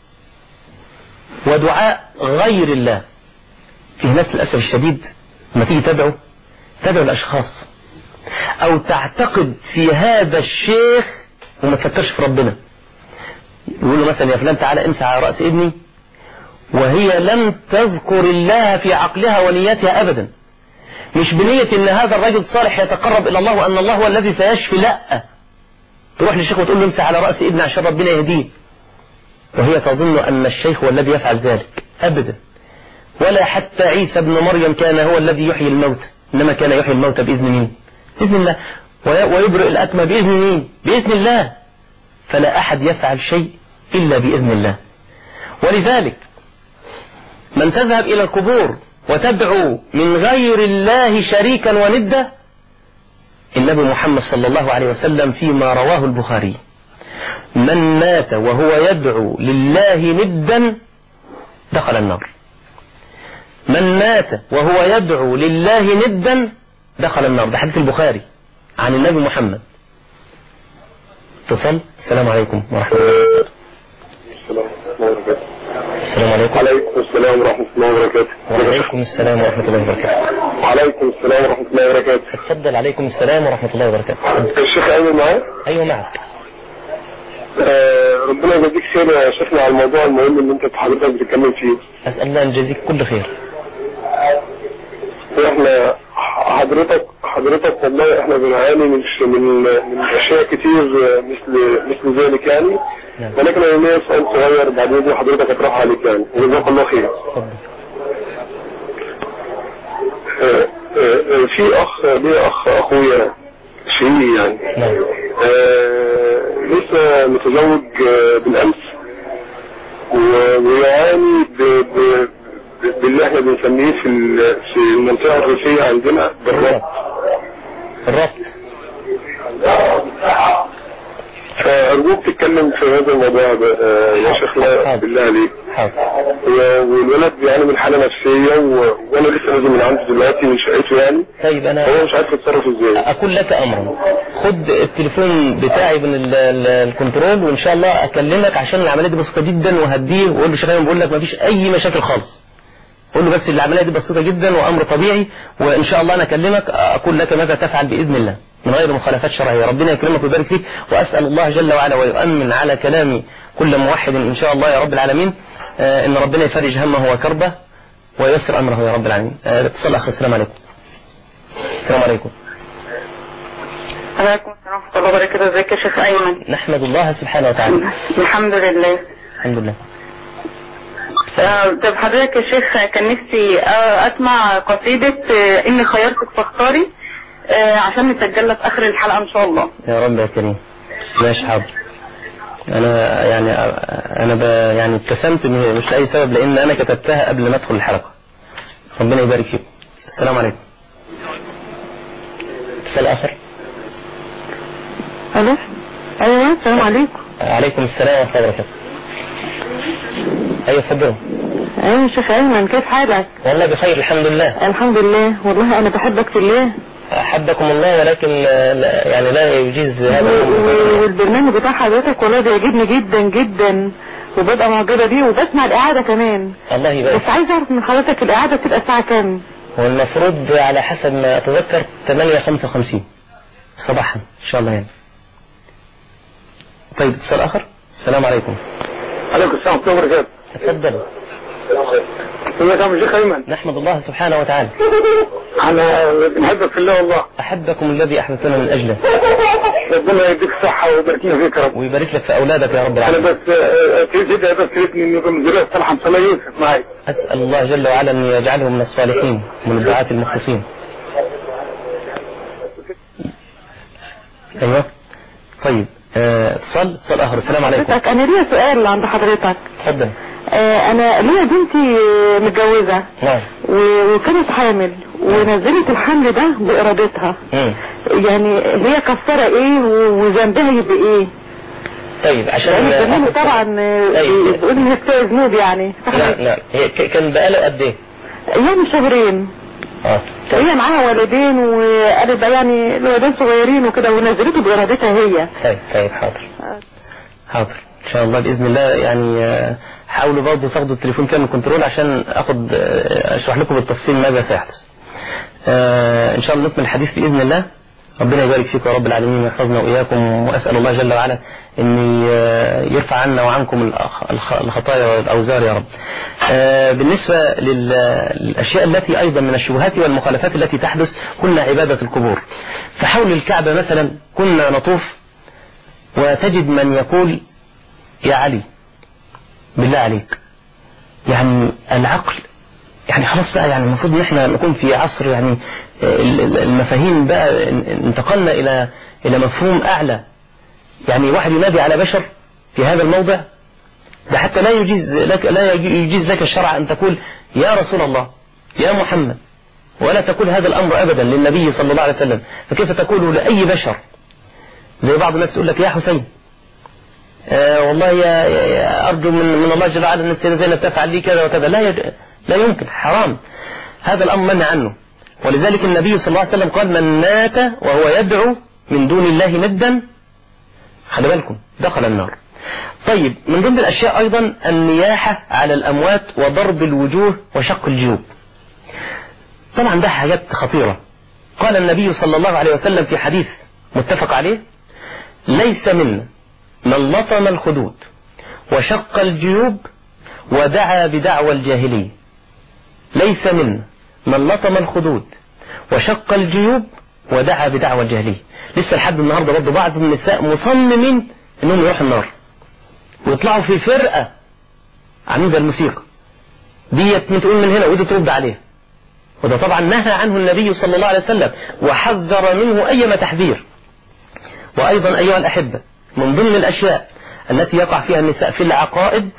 ودعاء غير الله في ناس للأسف الشديد لما تيجي تدعو تدعو الأشخاص أو تعتقد في هذا الشيخ وما تفكرش في ربنا يقول له مثلا يا فلان تعالى امسح على رأس ابني وهي لم تذكر الله في عقلها ونيتها أبدا مش بنية ان هذا الرجل صالح يتقرب الى الله وان الله هو الذي سيشفي لا تروح للشيخ وتقول له امسح على رأس ابني عشان ربنا يهديه وهي تظن أن الشيخ هو الذي يفعل ذلك أبدا ولا حتى عيسى ابن مريم كان هو الذي يحيي الموت إنما كان يحيي الموت بإذن مين بإذن الله ويبرئ الأكمى بإذن مين بإذن الله فلا أحد يفعل شيء إلا بإذن الله ولذلك من تذهب إلى القبور وتدعو من غير الله شريكا وندا النبي محمد صلى الله عليه وسلم فيما رواه البخاري من مات وهو يدعو لله ندا دخل النار من مات وهو يدعو لله ندا دخل النار ده حديث البخاري عن النبي محمد اتصل السلام عليكم ورحمة الله وبركاته السلام عليكم عليكم السلام ورحمة الله وبركاته وعليكم السلام ورحمة الله وبركاته وعليكم السلام ورحمة الله وبركاته اتفضل عليكم السلام ورحمة الله وبركاته الشيخ أيمن معايا أيوة معك آه ربنا يجزيك خير يا شيخنا على الموضوع المهم اللي انت حضرتك بتتكلم فيه أسأل الله أن يجزيك كل خير واحنا حضرتك حضرتك والله احنا بنعاني من من من اشياء كتير مثل مثل ذلك يعني نعم. ولكن انا ليا سؤال صغير بعد اذن حضرتك اطرحه عليك يعني وجزاك الله خير اتفضل آه، آه، آه، في اخ ليه اخ اخويا شيعي يعني نعم آه، لسه متزوج آه، بالامس و- ويعاني ب- ب- ب- باللي احنا بنسميه في ال- في المنطقه الريفيه عندنا بالربط الربط فارجوك تتكلم في هذا الموضوع ده آه، يا شيخنا حاضر. بالله عليك حاضر و- والولد بيعاني من حاله نفسيه و- وانا لسه نازل من عنده دلوقتي من شقته يعني طيب أنا هو مش عارف يتصرف ازاي أقول لك أمرا خد التليفون بتاعي من ال- ال- الكنترول وإن شاء الله أكلمك عشان العملية دي بسيطة جدا وهديه وأقول له شغال بقول لك مفيش أي مشاكل خالص قول له بس العملية دي بسيطة جدا وأمر طبيعي وإن شاء الله أنا أكلمك أقول لك ماذا تفعل بإذن الله من غير مخالفات شرعية ربنا يكرمك ويبارك فيك وأسأل الله جل وعلا ويؤمن على كلام كل موحد إن شاء الله يا رب العالمين آه، إن ربنا يفرج همه وكربه ويسر أمره يا رب العالمين آه، اتصال أخ السلام عليكم السلام عليكم عليكم السلام ورحمة الله وبركاته ازيك يا شيخ أيمن نحمد الله سبحانه وتعالى الحمد لله الحمد لله آه، طب حضرتك يا شيخ كان نفسي آه، اسمع قصيدة آه، اني خيرتك فاختاري آه، عشان نسجلها في اخر الحلقة ان شاء الله يا رب يا كريم ماشي حاضر انا يعني انا ب يعني ابتسمت م- مش لاي سبب لان انا كتبتها قبل ما ادخل الحلقه ربنا يبارك فيكم السلام عليكم اتصال اخر الو ايوه السلام عليكم عليكم السلام ورحمه الله وبركاته ايوه اتفضلوا ايوه يا شيخ ايمن كيف حالك والله بخير الحمد لله الحمد لله والله انا بحبك في الله احبكم الله ولكن آه، لا يعني لا يجيز هذا و- الامر و- والبرنامج بتاع حضرتك والله بيعجبني جدا جدا وببقى معجبة بيه وبسمع الإعادة كمان الله يبارك بس عايز أعرف من حضرتك الإعادة بتبقى الساعة كام؟ هو المفروض على حسب ما اتذكر 8:55 صباحا ان شاء الله يعني طيب اتصال اخر السلام عليكم عليكم السلام ورحمة الله وبركاته تفضل ازيك يا عم الشيخ ايمن نحمد الله سبحانه وتعالى انا بنحبك في الله والله احبكم الذي احببتنا من اجله ربنا يديك الصحة ويبارك لنا فيك يا رب ويبارك لك في اولادك يا رب انا العالمين بس آه، تزيد بس تريدني انه يبقى من ذرية صالح عبد الله يوسف معي اسال الله جل وعلا ان يجعله من الصالحين من الدعاة المخلصين ايوه طيب آه، اتصال اتصال اخر السلام عليكم حضرتك أنا ليا سؤال عند حضرتك تفضل آه، أنا ليا بنتي آه، متجوزة نعم و- وكانت حامل ونزلت الحمل ده بإرادتها مم. يعني هي كفارة إيه و- وذنبها يبقى إيه؟ طيب عشان لأن البرنامج آخد- طبعا آه، طيب. بيقول إن هي بتبقى ذنوب يعني لا لا هي ك- كان بقاله قد ايه؟ يعني شهرين اه هي معاها ولدين وقالت ده يعني الولدين صغيرين وكده ونزلته بإرادتها هي طيب طيب حاضر حاضر ان شاء الله باذن الله يعني آه، حاولوا برضه تاخدوا التليفون كده من الكنترول عشان اخد آه، اشرح لكم بالتفصيل ماذا سيحدث. آه، ان شاء الله نكمل الحديث باذن الله ربنا يبارك فيكم يا رب العالمين ويحفظنا واياكم واسال الله جل وعلا ان آه، يرفع عنا وعنكم الأخ- الخ- الخطايا والاوزار يا رب. آه، بالنسبه لل- للاشياء التي ايضا من الشبهات والمخالفات التي تحدث قلنا عباده القبور. فحول الكعبه مثلا كنا نطوف وتجد من يقول يا علي بالله عليك يعني العقل يعني خلاص بقى يعني المفروض ان احنا نكون في عصر يعني ال- ال- المفاهيم بقى ان- انتقلنا الى الى مفهوم اعلى يعني واحد ينادي على بشر في هذا الموضع ده حتى لا يجيز لك لا يجيز لك الشرع ان تقول يا رسول الله يا محمد ولا تقول هذا الامر ابدا للنبي صلى الله عليه وسلم فكيف تقول لاي بشر زي بعض الناس يقول لك يا حسين آه والله يا, يا, يا أرجو من, من الله جل وعلا أن السيدة زينب تفعل لي كذا وكذا لا يج... لا يمكن حرام هذا الأمر منع عنه ولذلك النبي صلى الله عليه وسلم قال من مات وهو يدعو من دون الله ندا خلي بالكم دخل النار طيب من ضمن الأشياء أيضا النياحة على الأموات وضرب الوجوه وشق الجيوب طبعا ده حاجات خطيرة قال النبي صلى الله عليه وسلم في حديث متفق عليه ليس منا من لطم الخدود وشق الجيوب ودعا بدعوى الجاهلية ليس منا من لطم الخدود وشق الجيوب ودعا بدعوى الجاهلية لسه لحد النهاردة برضه بعض النساء مصممين انهم يروحوا النار ويطلعوا في فرقة عاملين زي الموسيقى ديت تقول من هنا ودي ترد عليها وده طبعا نهى عنه النبي صلى الله عليه وسلم وحذر منه أيما تحذير وأيضا أيها الأحبة من ضمن الأشياء التي يقع فيها النساء في العقائد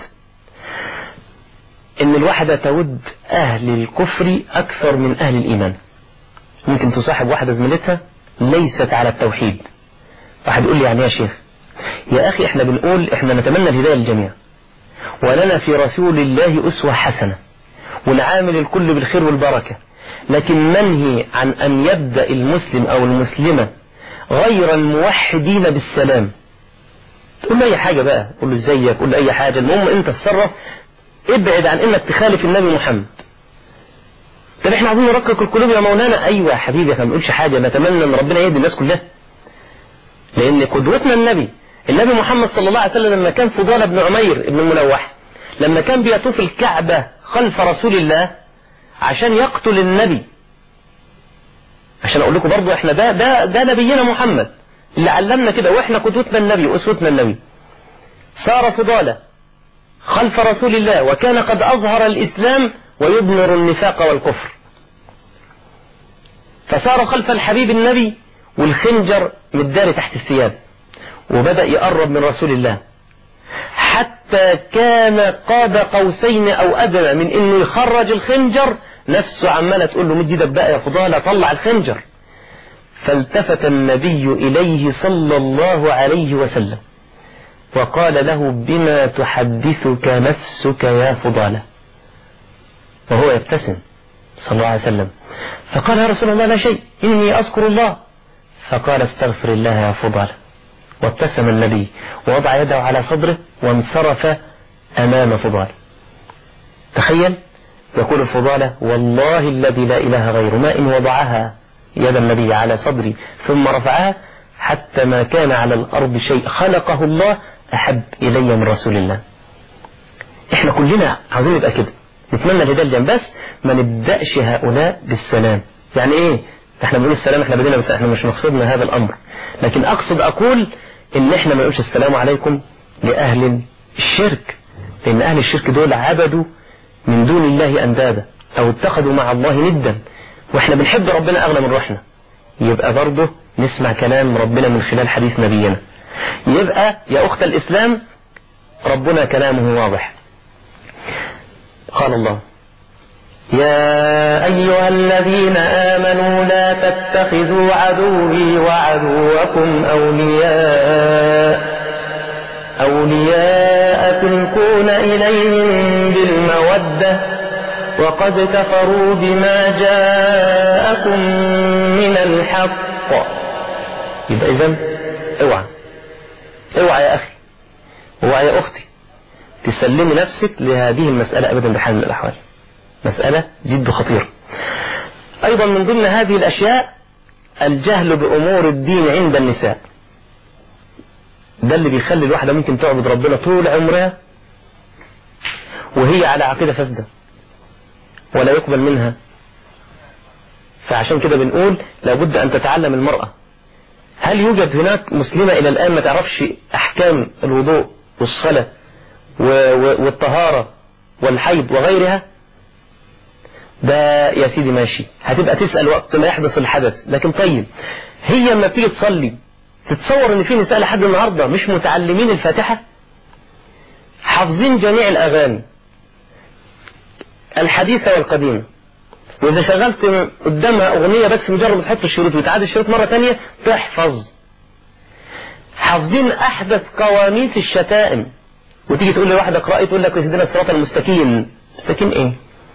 إن الواحدة تود أهل الكفر أكثر من أهل الإيمان ممكن تصاحب واحدة زميلتها ليست على التوحيد واحد يقول لي يعني يا شيخ يا أخي إحنا بنقول إحنا نتمنى الهداية للجميع ولنا في رسول الله أسوة حسنة ونعامل الكل بالخير والبركة لكن منهي عن أن يبدأ المسلم أو المسلمة غير الموحدين بالسلام تقول له أي حاجة بقى قول له ازيك قول له أي حاجة المهم أنت تصرف ابعد عن أنك تخالف النبي محمد طب احنا عايزين نرقق القلوب يا مولانا ايوه يا حبيبي احنا ما بنقولش حاجه نتمنى ان ربنا يهدي الناس كلها لان قدوتنا النبي النبي محمد صلى الله عليه وسلم لما كان فضال بن عمير بن الملوح لما كان بيطوف الكعبه خلف رسول الله عشان يقتل النبي عشان اقول لكم برضه احنا ده ده ده نبينا محمد اللي علمنا كده واحنا قدوتنا النبي واسوتنا النبي صار فضاله خلف رسول الله وكان قد أظهر الإسلام ويضمر النفاق والكفر فصار خلف الحبيب النبي والخنجر متداري تحت الثياب وبدأ يقرب من رسول الله حتى كان قاب قوسين أو أدنى من إنه يخرج الخنجر نفسه عمالة تقول له مد ايدك بقى يا فضالة طلع الخنجر فالتفت النبي إليه صلى الله عليه وسلم وقال له بما تحدثك نفسك يا فضالة وهو يبتسم صلى الله عليه وسلم فقال يا رسول الله لا شيء إني أذكر الله فقال استغفر الله يا فضالة وابتسم النبي ووضع يده على صدره وانصرف أمام فضالة تخيل يقول الفضالة والله الذي لا إله غيره ما إن وضعها يد النبي على صدري ثم رفعها حتى ما كان على الأرض شيء خلقه الله أحب إلي من رسول الله إحنا كلنا عاوزين نبقى كده نتمنى الهداية الجنب بس ما نبدأش هؤلاء بالسلام يعني إيه احنا بنقول السلام احنا بدينا بس احنا مش مقصدنا هذا الأمر لكن أقصد أقول إن احنا ما نقولش السلام عليكم لأهل الشرك لأن أهل الشرك دول عبدوا من دون الله أندادا أو اتخذوا مع الله ندا واحنا بنحب ربنا أغلى من روحنا يبقى برضه نسمع كلام ربنا من خلال حديث نبينا يبقى يا أخت الإسلام ربنا كلامه واضح قال الله يا أيها الذين آمنوا لا تتخذوا عدوي وعدوكم أولياء أولياء تلقون إليهم بالمودة وقد كفروا بما جاءكم من الحق يبقى إذن اوعى اوعى يا أخي اوعى يا أختي تسلمي نفسك لهذه المسألة أبدا بحال من الأحوال مسألة جد خطيرة أيضا من ضمن هذه الأشياء الجهل بأمور الدين عند النساء ده اللي بيخلي الواحدة ممكن تعبد ربنا طول عمرها وهي على عقيدة فاسدة ولا يقبل منها فعشان كده بنقول لابد أن تتعلم المرأة هل يوجد هناك مسلمة إلى الآن ما تعرفش أحكام الوضوء والصلاة والطهارة والحيض وغيرها ده يا سيدي ماشي هتبقى تسأل وقت ما يحدث الحدث لكن طيب هي لما بتيجي تصلي تتصور ان في نساء لحد النهارده مش متعلمين الفاتحه حافظين جميع الاغاني الحديثه والقديمه واذا شغلت قدامها اغنيه بس مجرد تحط الشريط وتعاد الشريط مره تانية تحفظ حافظين احدث قواميس الشتائم وتيجي تقول لواحده اقرأي تقول لك اهدنا الصراط المستقيم مستقيم ايه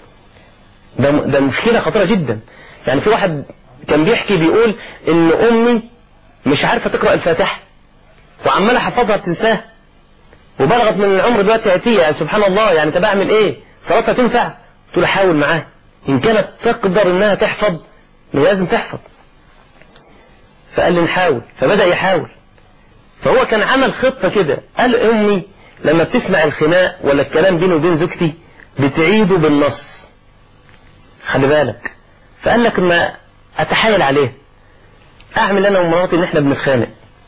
ده ده مشكله خطيره جدا يعني في واحد كان بيحكي بيقول ان امي مش عارفه تقرا الفاتحه وعماله احفظها بتنساها وبلغت من العمر دلوقتي اتيه يعني سبحان الله يعني طب اعمل ايه صلاتها تنفع قلت له حاول معاها ان كانت تقدر انها تحفظ لازم تحفظ فقال لي نحاول فبدا يحاول فهو كان عمل خطه كده قال امي لما بتسمع الخناق ولا الكلام بيني وبين زوجتي بتعيده بالنص خلي بالك فقال لك ما اتحايل عليه اعمل انا ومراتي ان احنا بنتخانق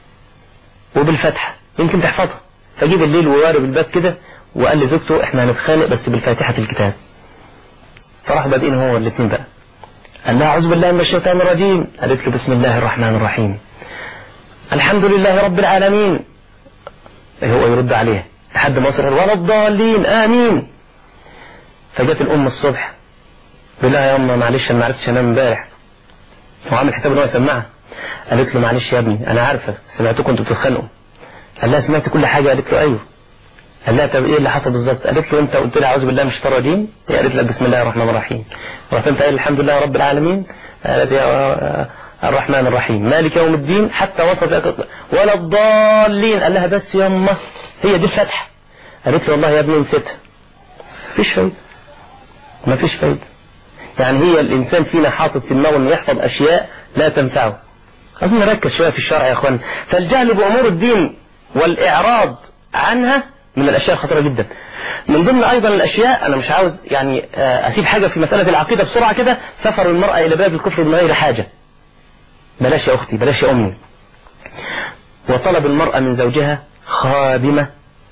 وبالفتحه يمكن تحفظها فجيب الليل ووارب الباب كده وقال لزوجته احنا هنتخانق بس بالفاتحه الكتاب فراح بادئين هو الاثنين بقى قال لها اعوذ بالله من الشيطان الرجيم قالت له بسم الله الرحمن الرحيم الحمد لله رب العالمين هو يرد عليها لحد ما وصل ولا الضالين امين فجت الام الصبح بيقول لها يا امه معلش انا ما عرفتش انام امبارح هو عامل حساب ان هو يسمعها قالت له معلش يا ابني انا عارفه سمعتكم انتوا بتتخانقوا قال لها سمعت كل حاجه قالت له ايوه قال لها طب ايه اللي حصل بالظبط قالت له انت قلت لي اعوذ بالله من الشيطان الرجيم هي قالت لك بسم الله الرحمن الرحيم رحت انت قايل الحمد لله رب العالمين قالت يا الرحمن الرحيم مالك يوم الدين حتى وصل ولا الضالين قال لها بس يا امه هي دي الفتحه قالت له والله يا ابني نسيتها مفيش فايده مفيش فايده يعني هي الإنسان فينا حاطط في دماغه إنه يحفظ أشياء لا تنفعه عايزين نركز شوية في الشرع يا أخوان فالجهل بأمور الدين والإعراض عنها من الأشياء الخطيرة جدا من ضمن أيضا الأشياء أنا مش عاوز يعني أسيب حاجة في مسألة العقيدة بسرعة كده سفر المرأة إلى بلاد الكفر من غير حاجة بلاش يا أختي بلاش يا أمي وطلب المرأة من زوجها خادمة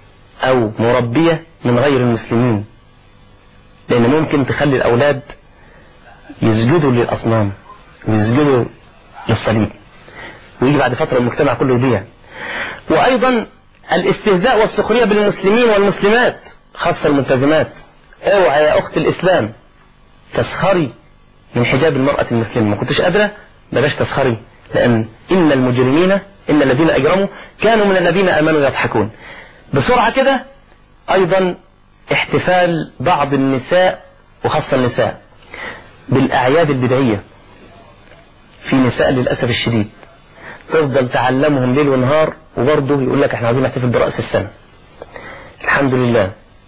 أو مربية من غير المسلمين لأن ممكن تخلي الأولاد يسجدوا للأصنام ويسجدوا للصليب ويجي بعد فترة المجتمع كله يضيع وأيضا الاستهزاء والسخرية بالمسلمين والمسلمات خاصة الملتزمات اوعى يا أخت الإسلام تسخري من حجاب المرأة المسلمة ما كنتش قادرة بلاش تسخري لأن إن المجرمين إن الذين أجرموا كانوا من الذين آمنوا يضحكون بسرعة كده أيضا احتفال بعض النساء وخاصة النساء بالأعياد البدعية في نساء للأسف الشديد تفضل تعلمهم ليل ونهار وبرضه يقول لك احنا عايزين نحتفل برأس السنة الحمد لله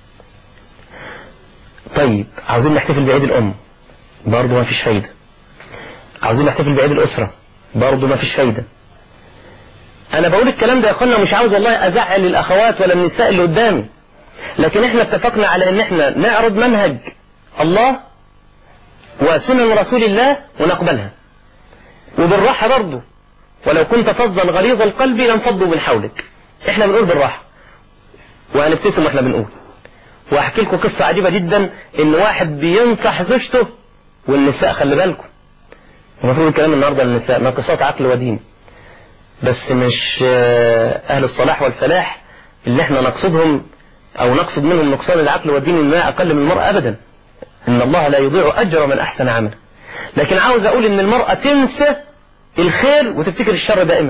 طيب عاوزين نحتفل بعيد الأم برضه ما فيش فايدة عاوزين نحتفل بعيد الأسرة برضه ما فيش فايدة أنا بقول الكلام ده يا أخوانا مش عاوز والله أزعل الأخوات ولا النساء اللي قدامي لكن احنا اتفقنا على ان احنا نعرض منهج الله وسنن رسول الله ونقبلها وبالراحة برضه ولو كنت فظا غليظ القلب لانفضوا من حولك احنا بنقول بالراحة وهنبتسم واحنا بنقول واحكي لكم قصة عجيبة جدا ان واحد بينصح زوجته والنساء خلي بالكم المفروض الكلام النهارده للنساء ناقصات عقل ودين بس مش اهل الصلاح والفلاح اللي احنا نقصدهم او نقصد منهم نقصان العقل والدين انها اقل من المرأة ابدا ان الله لا يضيع اجر من احسن عملا لكن عاوز اقول ان المرأة تنسى الخير وتفتكر الشر دائما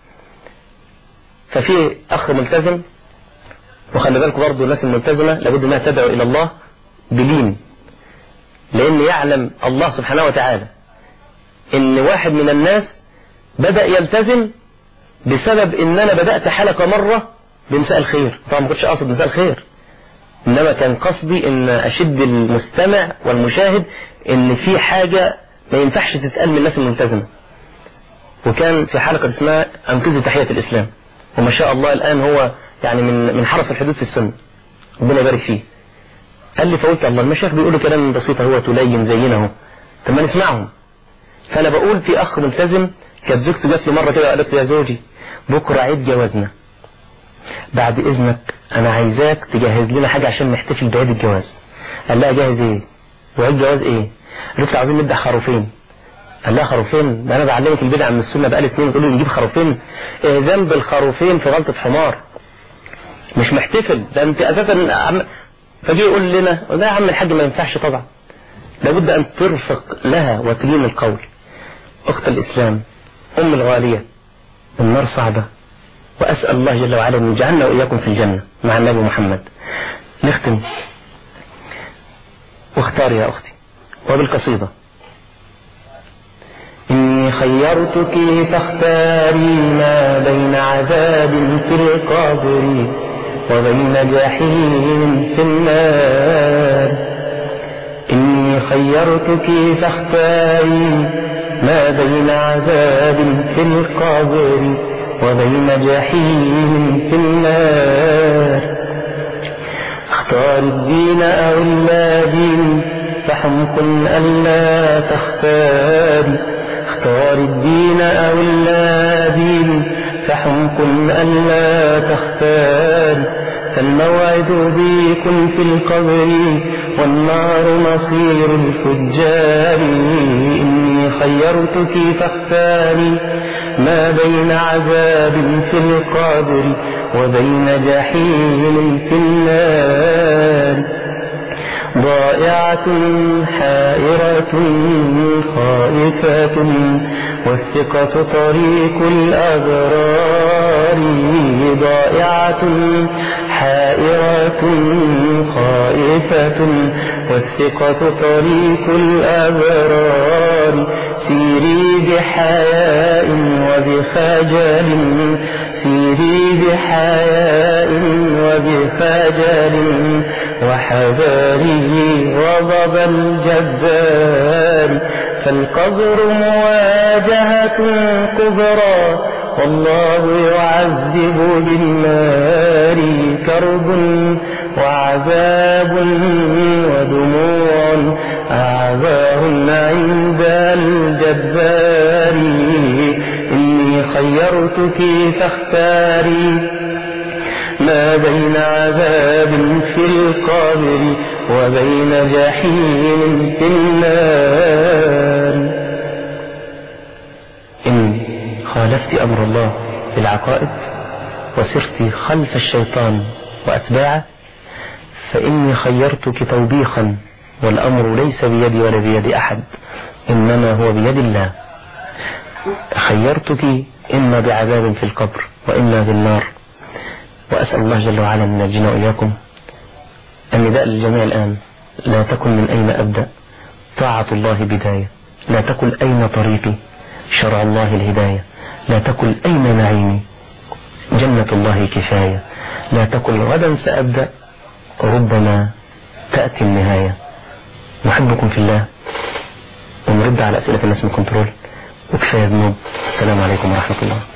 ففي اخ ملتزم وخلي بالكم برضه الناس الملتزمة لابد انها تدعو الى الله بلين لان يعلم الله سبحانه وتعالى ان واحد من الناس بدأ يلتزم بسبب ان انا بدأت حلقة مرة بنساء الخير طبعا ما كنتش قاصد نساء الخير انما كان قصدي ان اشد المستمع والمشاهد ان في حاجة ما ينفعش تتقال من الناس الملتزمة وكان في حلقة اسمها انقذوا تحية الاسلام وما شاء الله الان هو يعني من من حرس الحدود في السنة ربنا يبارك فيه قال لي فقلت الله المشايخ بيقولوا كلام بسيط هو تلين زينا اهو طب ما نسمعهم فانا بقول في اخ ملتزم كانت زوجته جات لي مره كده وقالت لي يا زوجي بكره عيد جوازنا بعد اذنك انا عايزاك تجهز لنا حاجه عشان نحتفل بعيد الجواز قال لها جاهز ايه وعيد جواز ايه قالت له عايزين نذبح خروفين قال لها خروفين ده انا بعلمك البدع من السنه بقالي سنين تقول لي نجيب خروفين ايه ذنب الخروفين في غلطه حمار مش محتفل ده انت اساسا عم فجي يقول لنا ده يا عم الحاج ما ينفعش طبعا لابد ان ترفق لها وتلين القول اخت الاسلام ام الغاليه النار صعبه وأسأل الله جل وعلا أن يجعلنا وإياكم في الجنة مع النبي محمد نختم واختار يا أختي وبالقصيدة إني خيرتك فاختاري ما بين عذاب في القبر وبين جحيم في النار إني خيرتك فاختاري ما بين عذاب في القبر وبين جحيم في النار اختار الدين أو اللا دين فحمق ألا تختاري اختار الدين أو اللا دين فحمق ألا تختاري فالموعد بكم في القبر والنار مصير الفجار إني خيرتك فاختاري ما بين عذاب في القبر وبين جحيم في النار ضائعة حائرة خائفة والثقة طريق الأبرار ضائعة حائرة خائفة والثقة طريق الأبرار سيري بحياء وبخجل سيري بحياء وبخجل وحذاره غضب الجبار فالقبر مواجهة كبرى والله يعذب بالنار كرب وعذاب ودموع أعذار عند الجبار إني خيرتك فاختاري ما بين عذاب في القبر وبين جحيم في النار إن خالفت أمر الله في العقائد وسرت خلف الشيطان وأتباعه فإني خيرتك توبيخا والأمر ليس بيدي ولا بيد أحد إنما هو بيد الله خيرتك إما بعذاب في القبر وإما بالنار وأسأل الله جل وعلا أن ينجينا وإياكم النداء للجميع الآن لا تكن من أين أبدأ طاعة الله بداية لا تقل أين طريقي شرع الله الهداية لا تقل أين نعيمي جنة الله كفاية لا تقل غدا سأبدأ ربما تأتي النهاية نحبكم في الله ونرد على أسئلة الناس من كنترول وكفاية ذنوب السلام عليكم ورحمة الله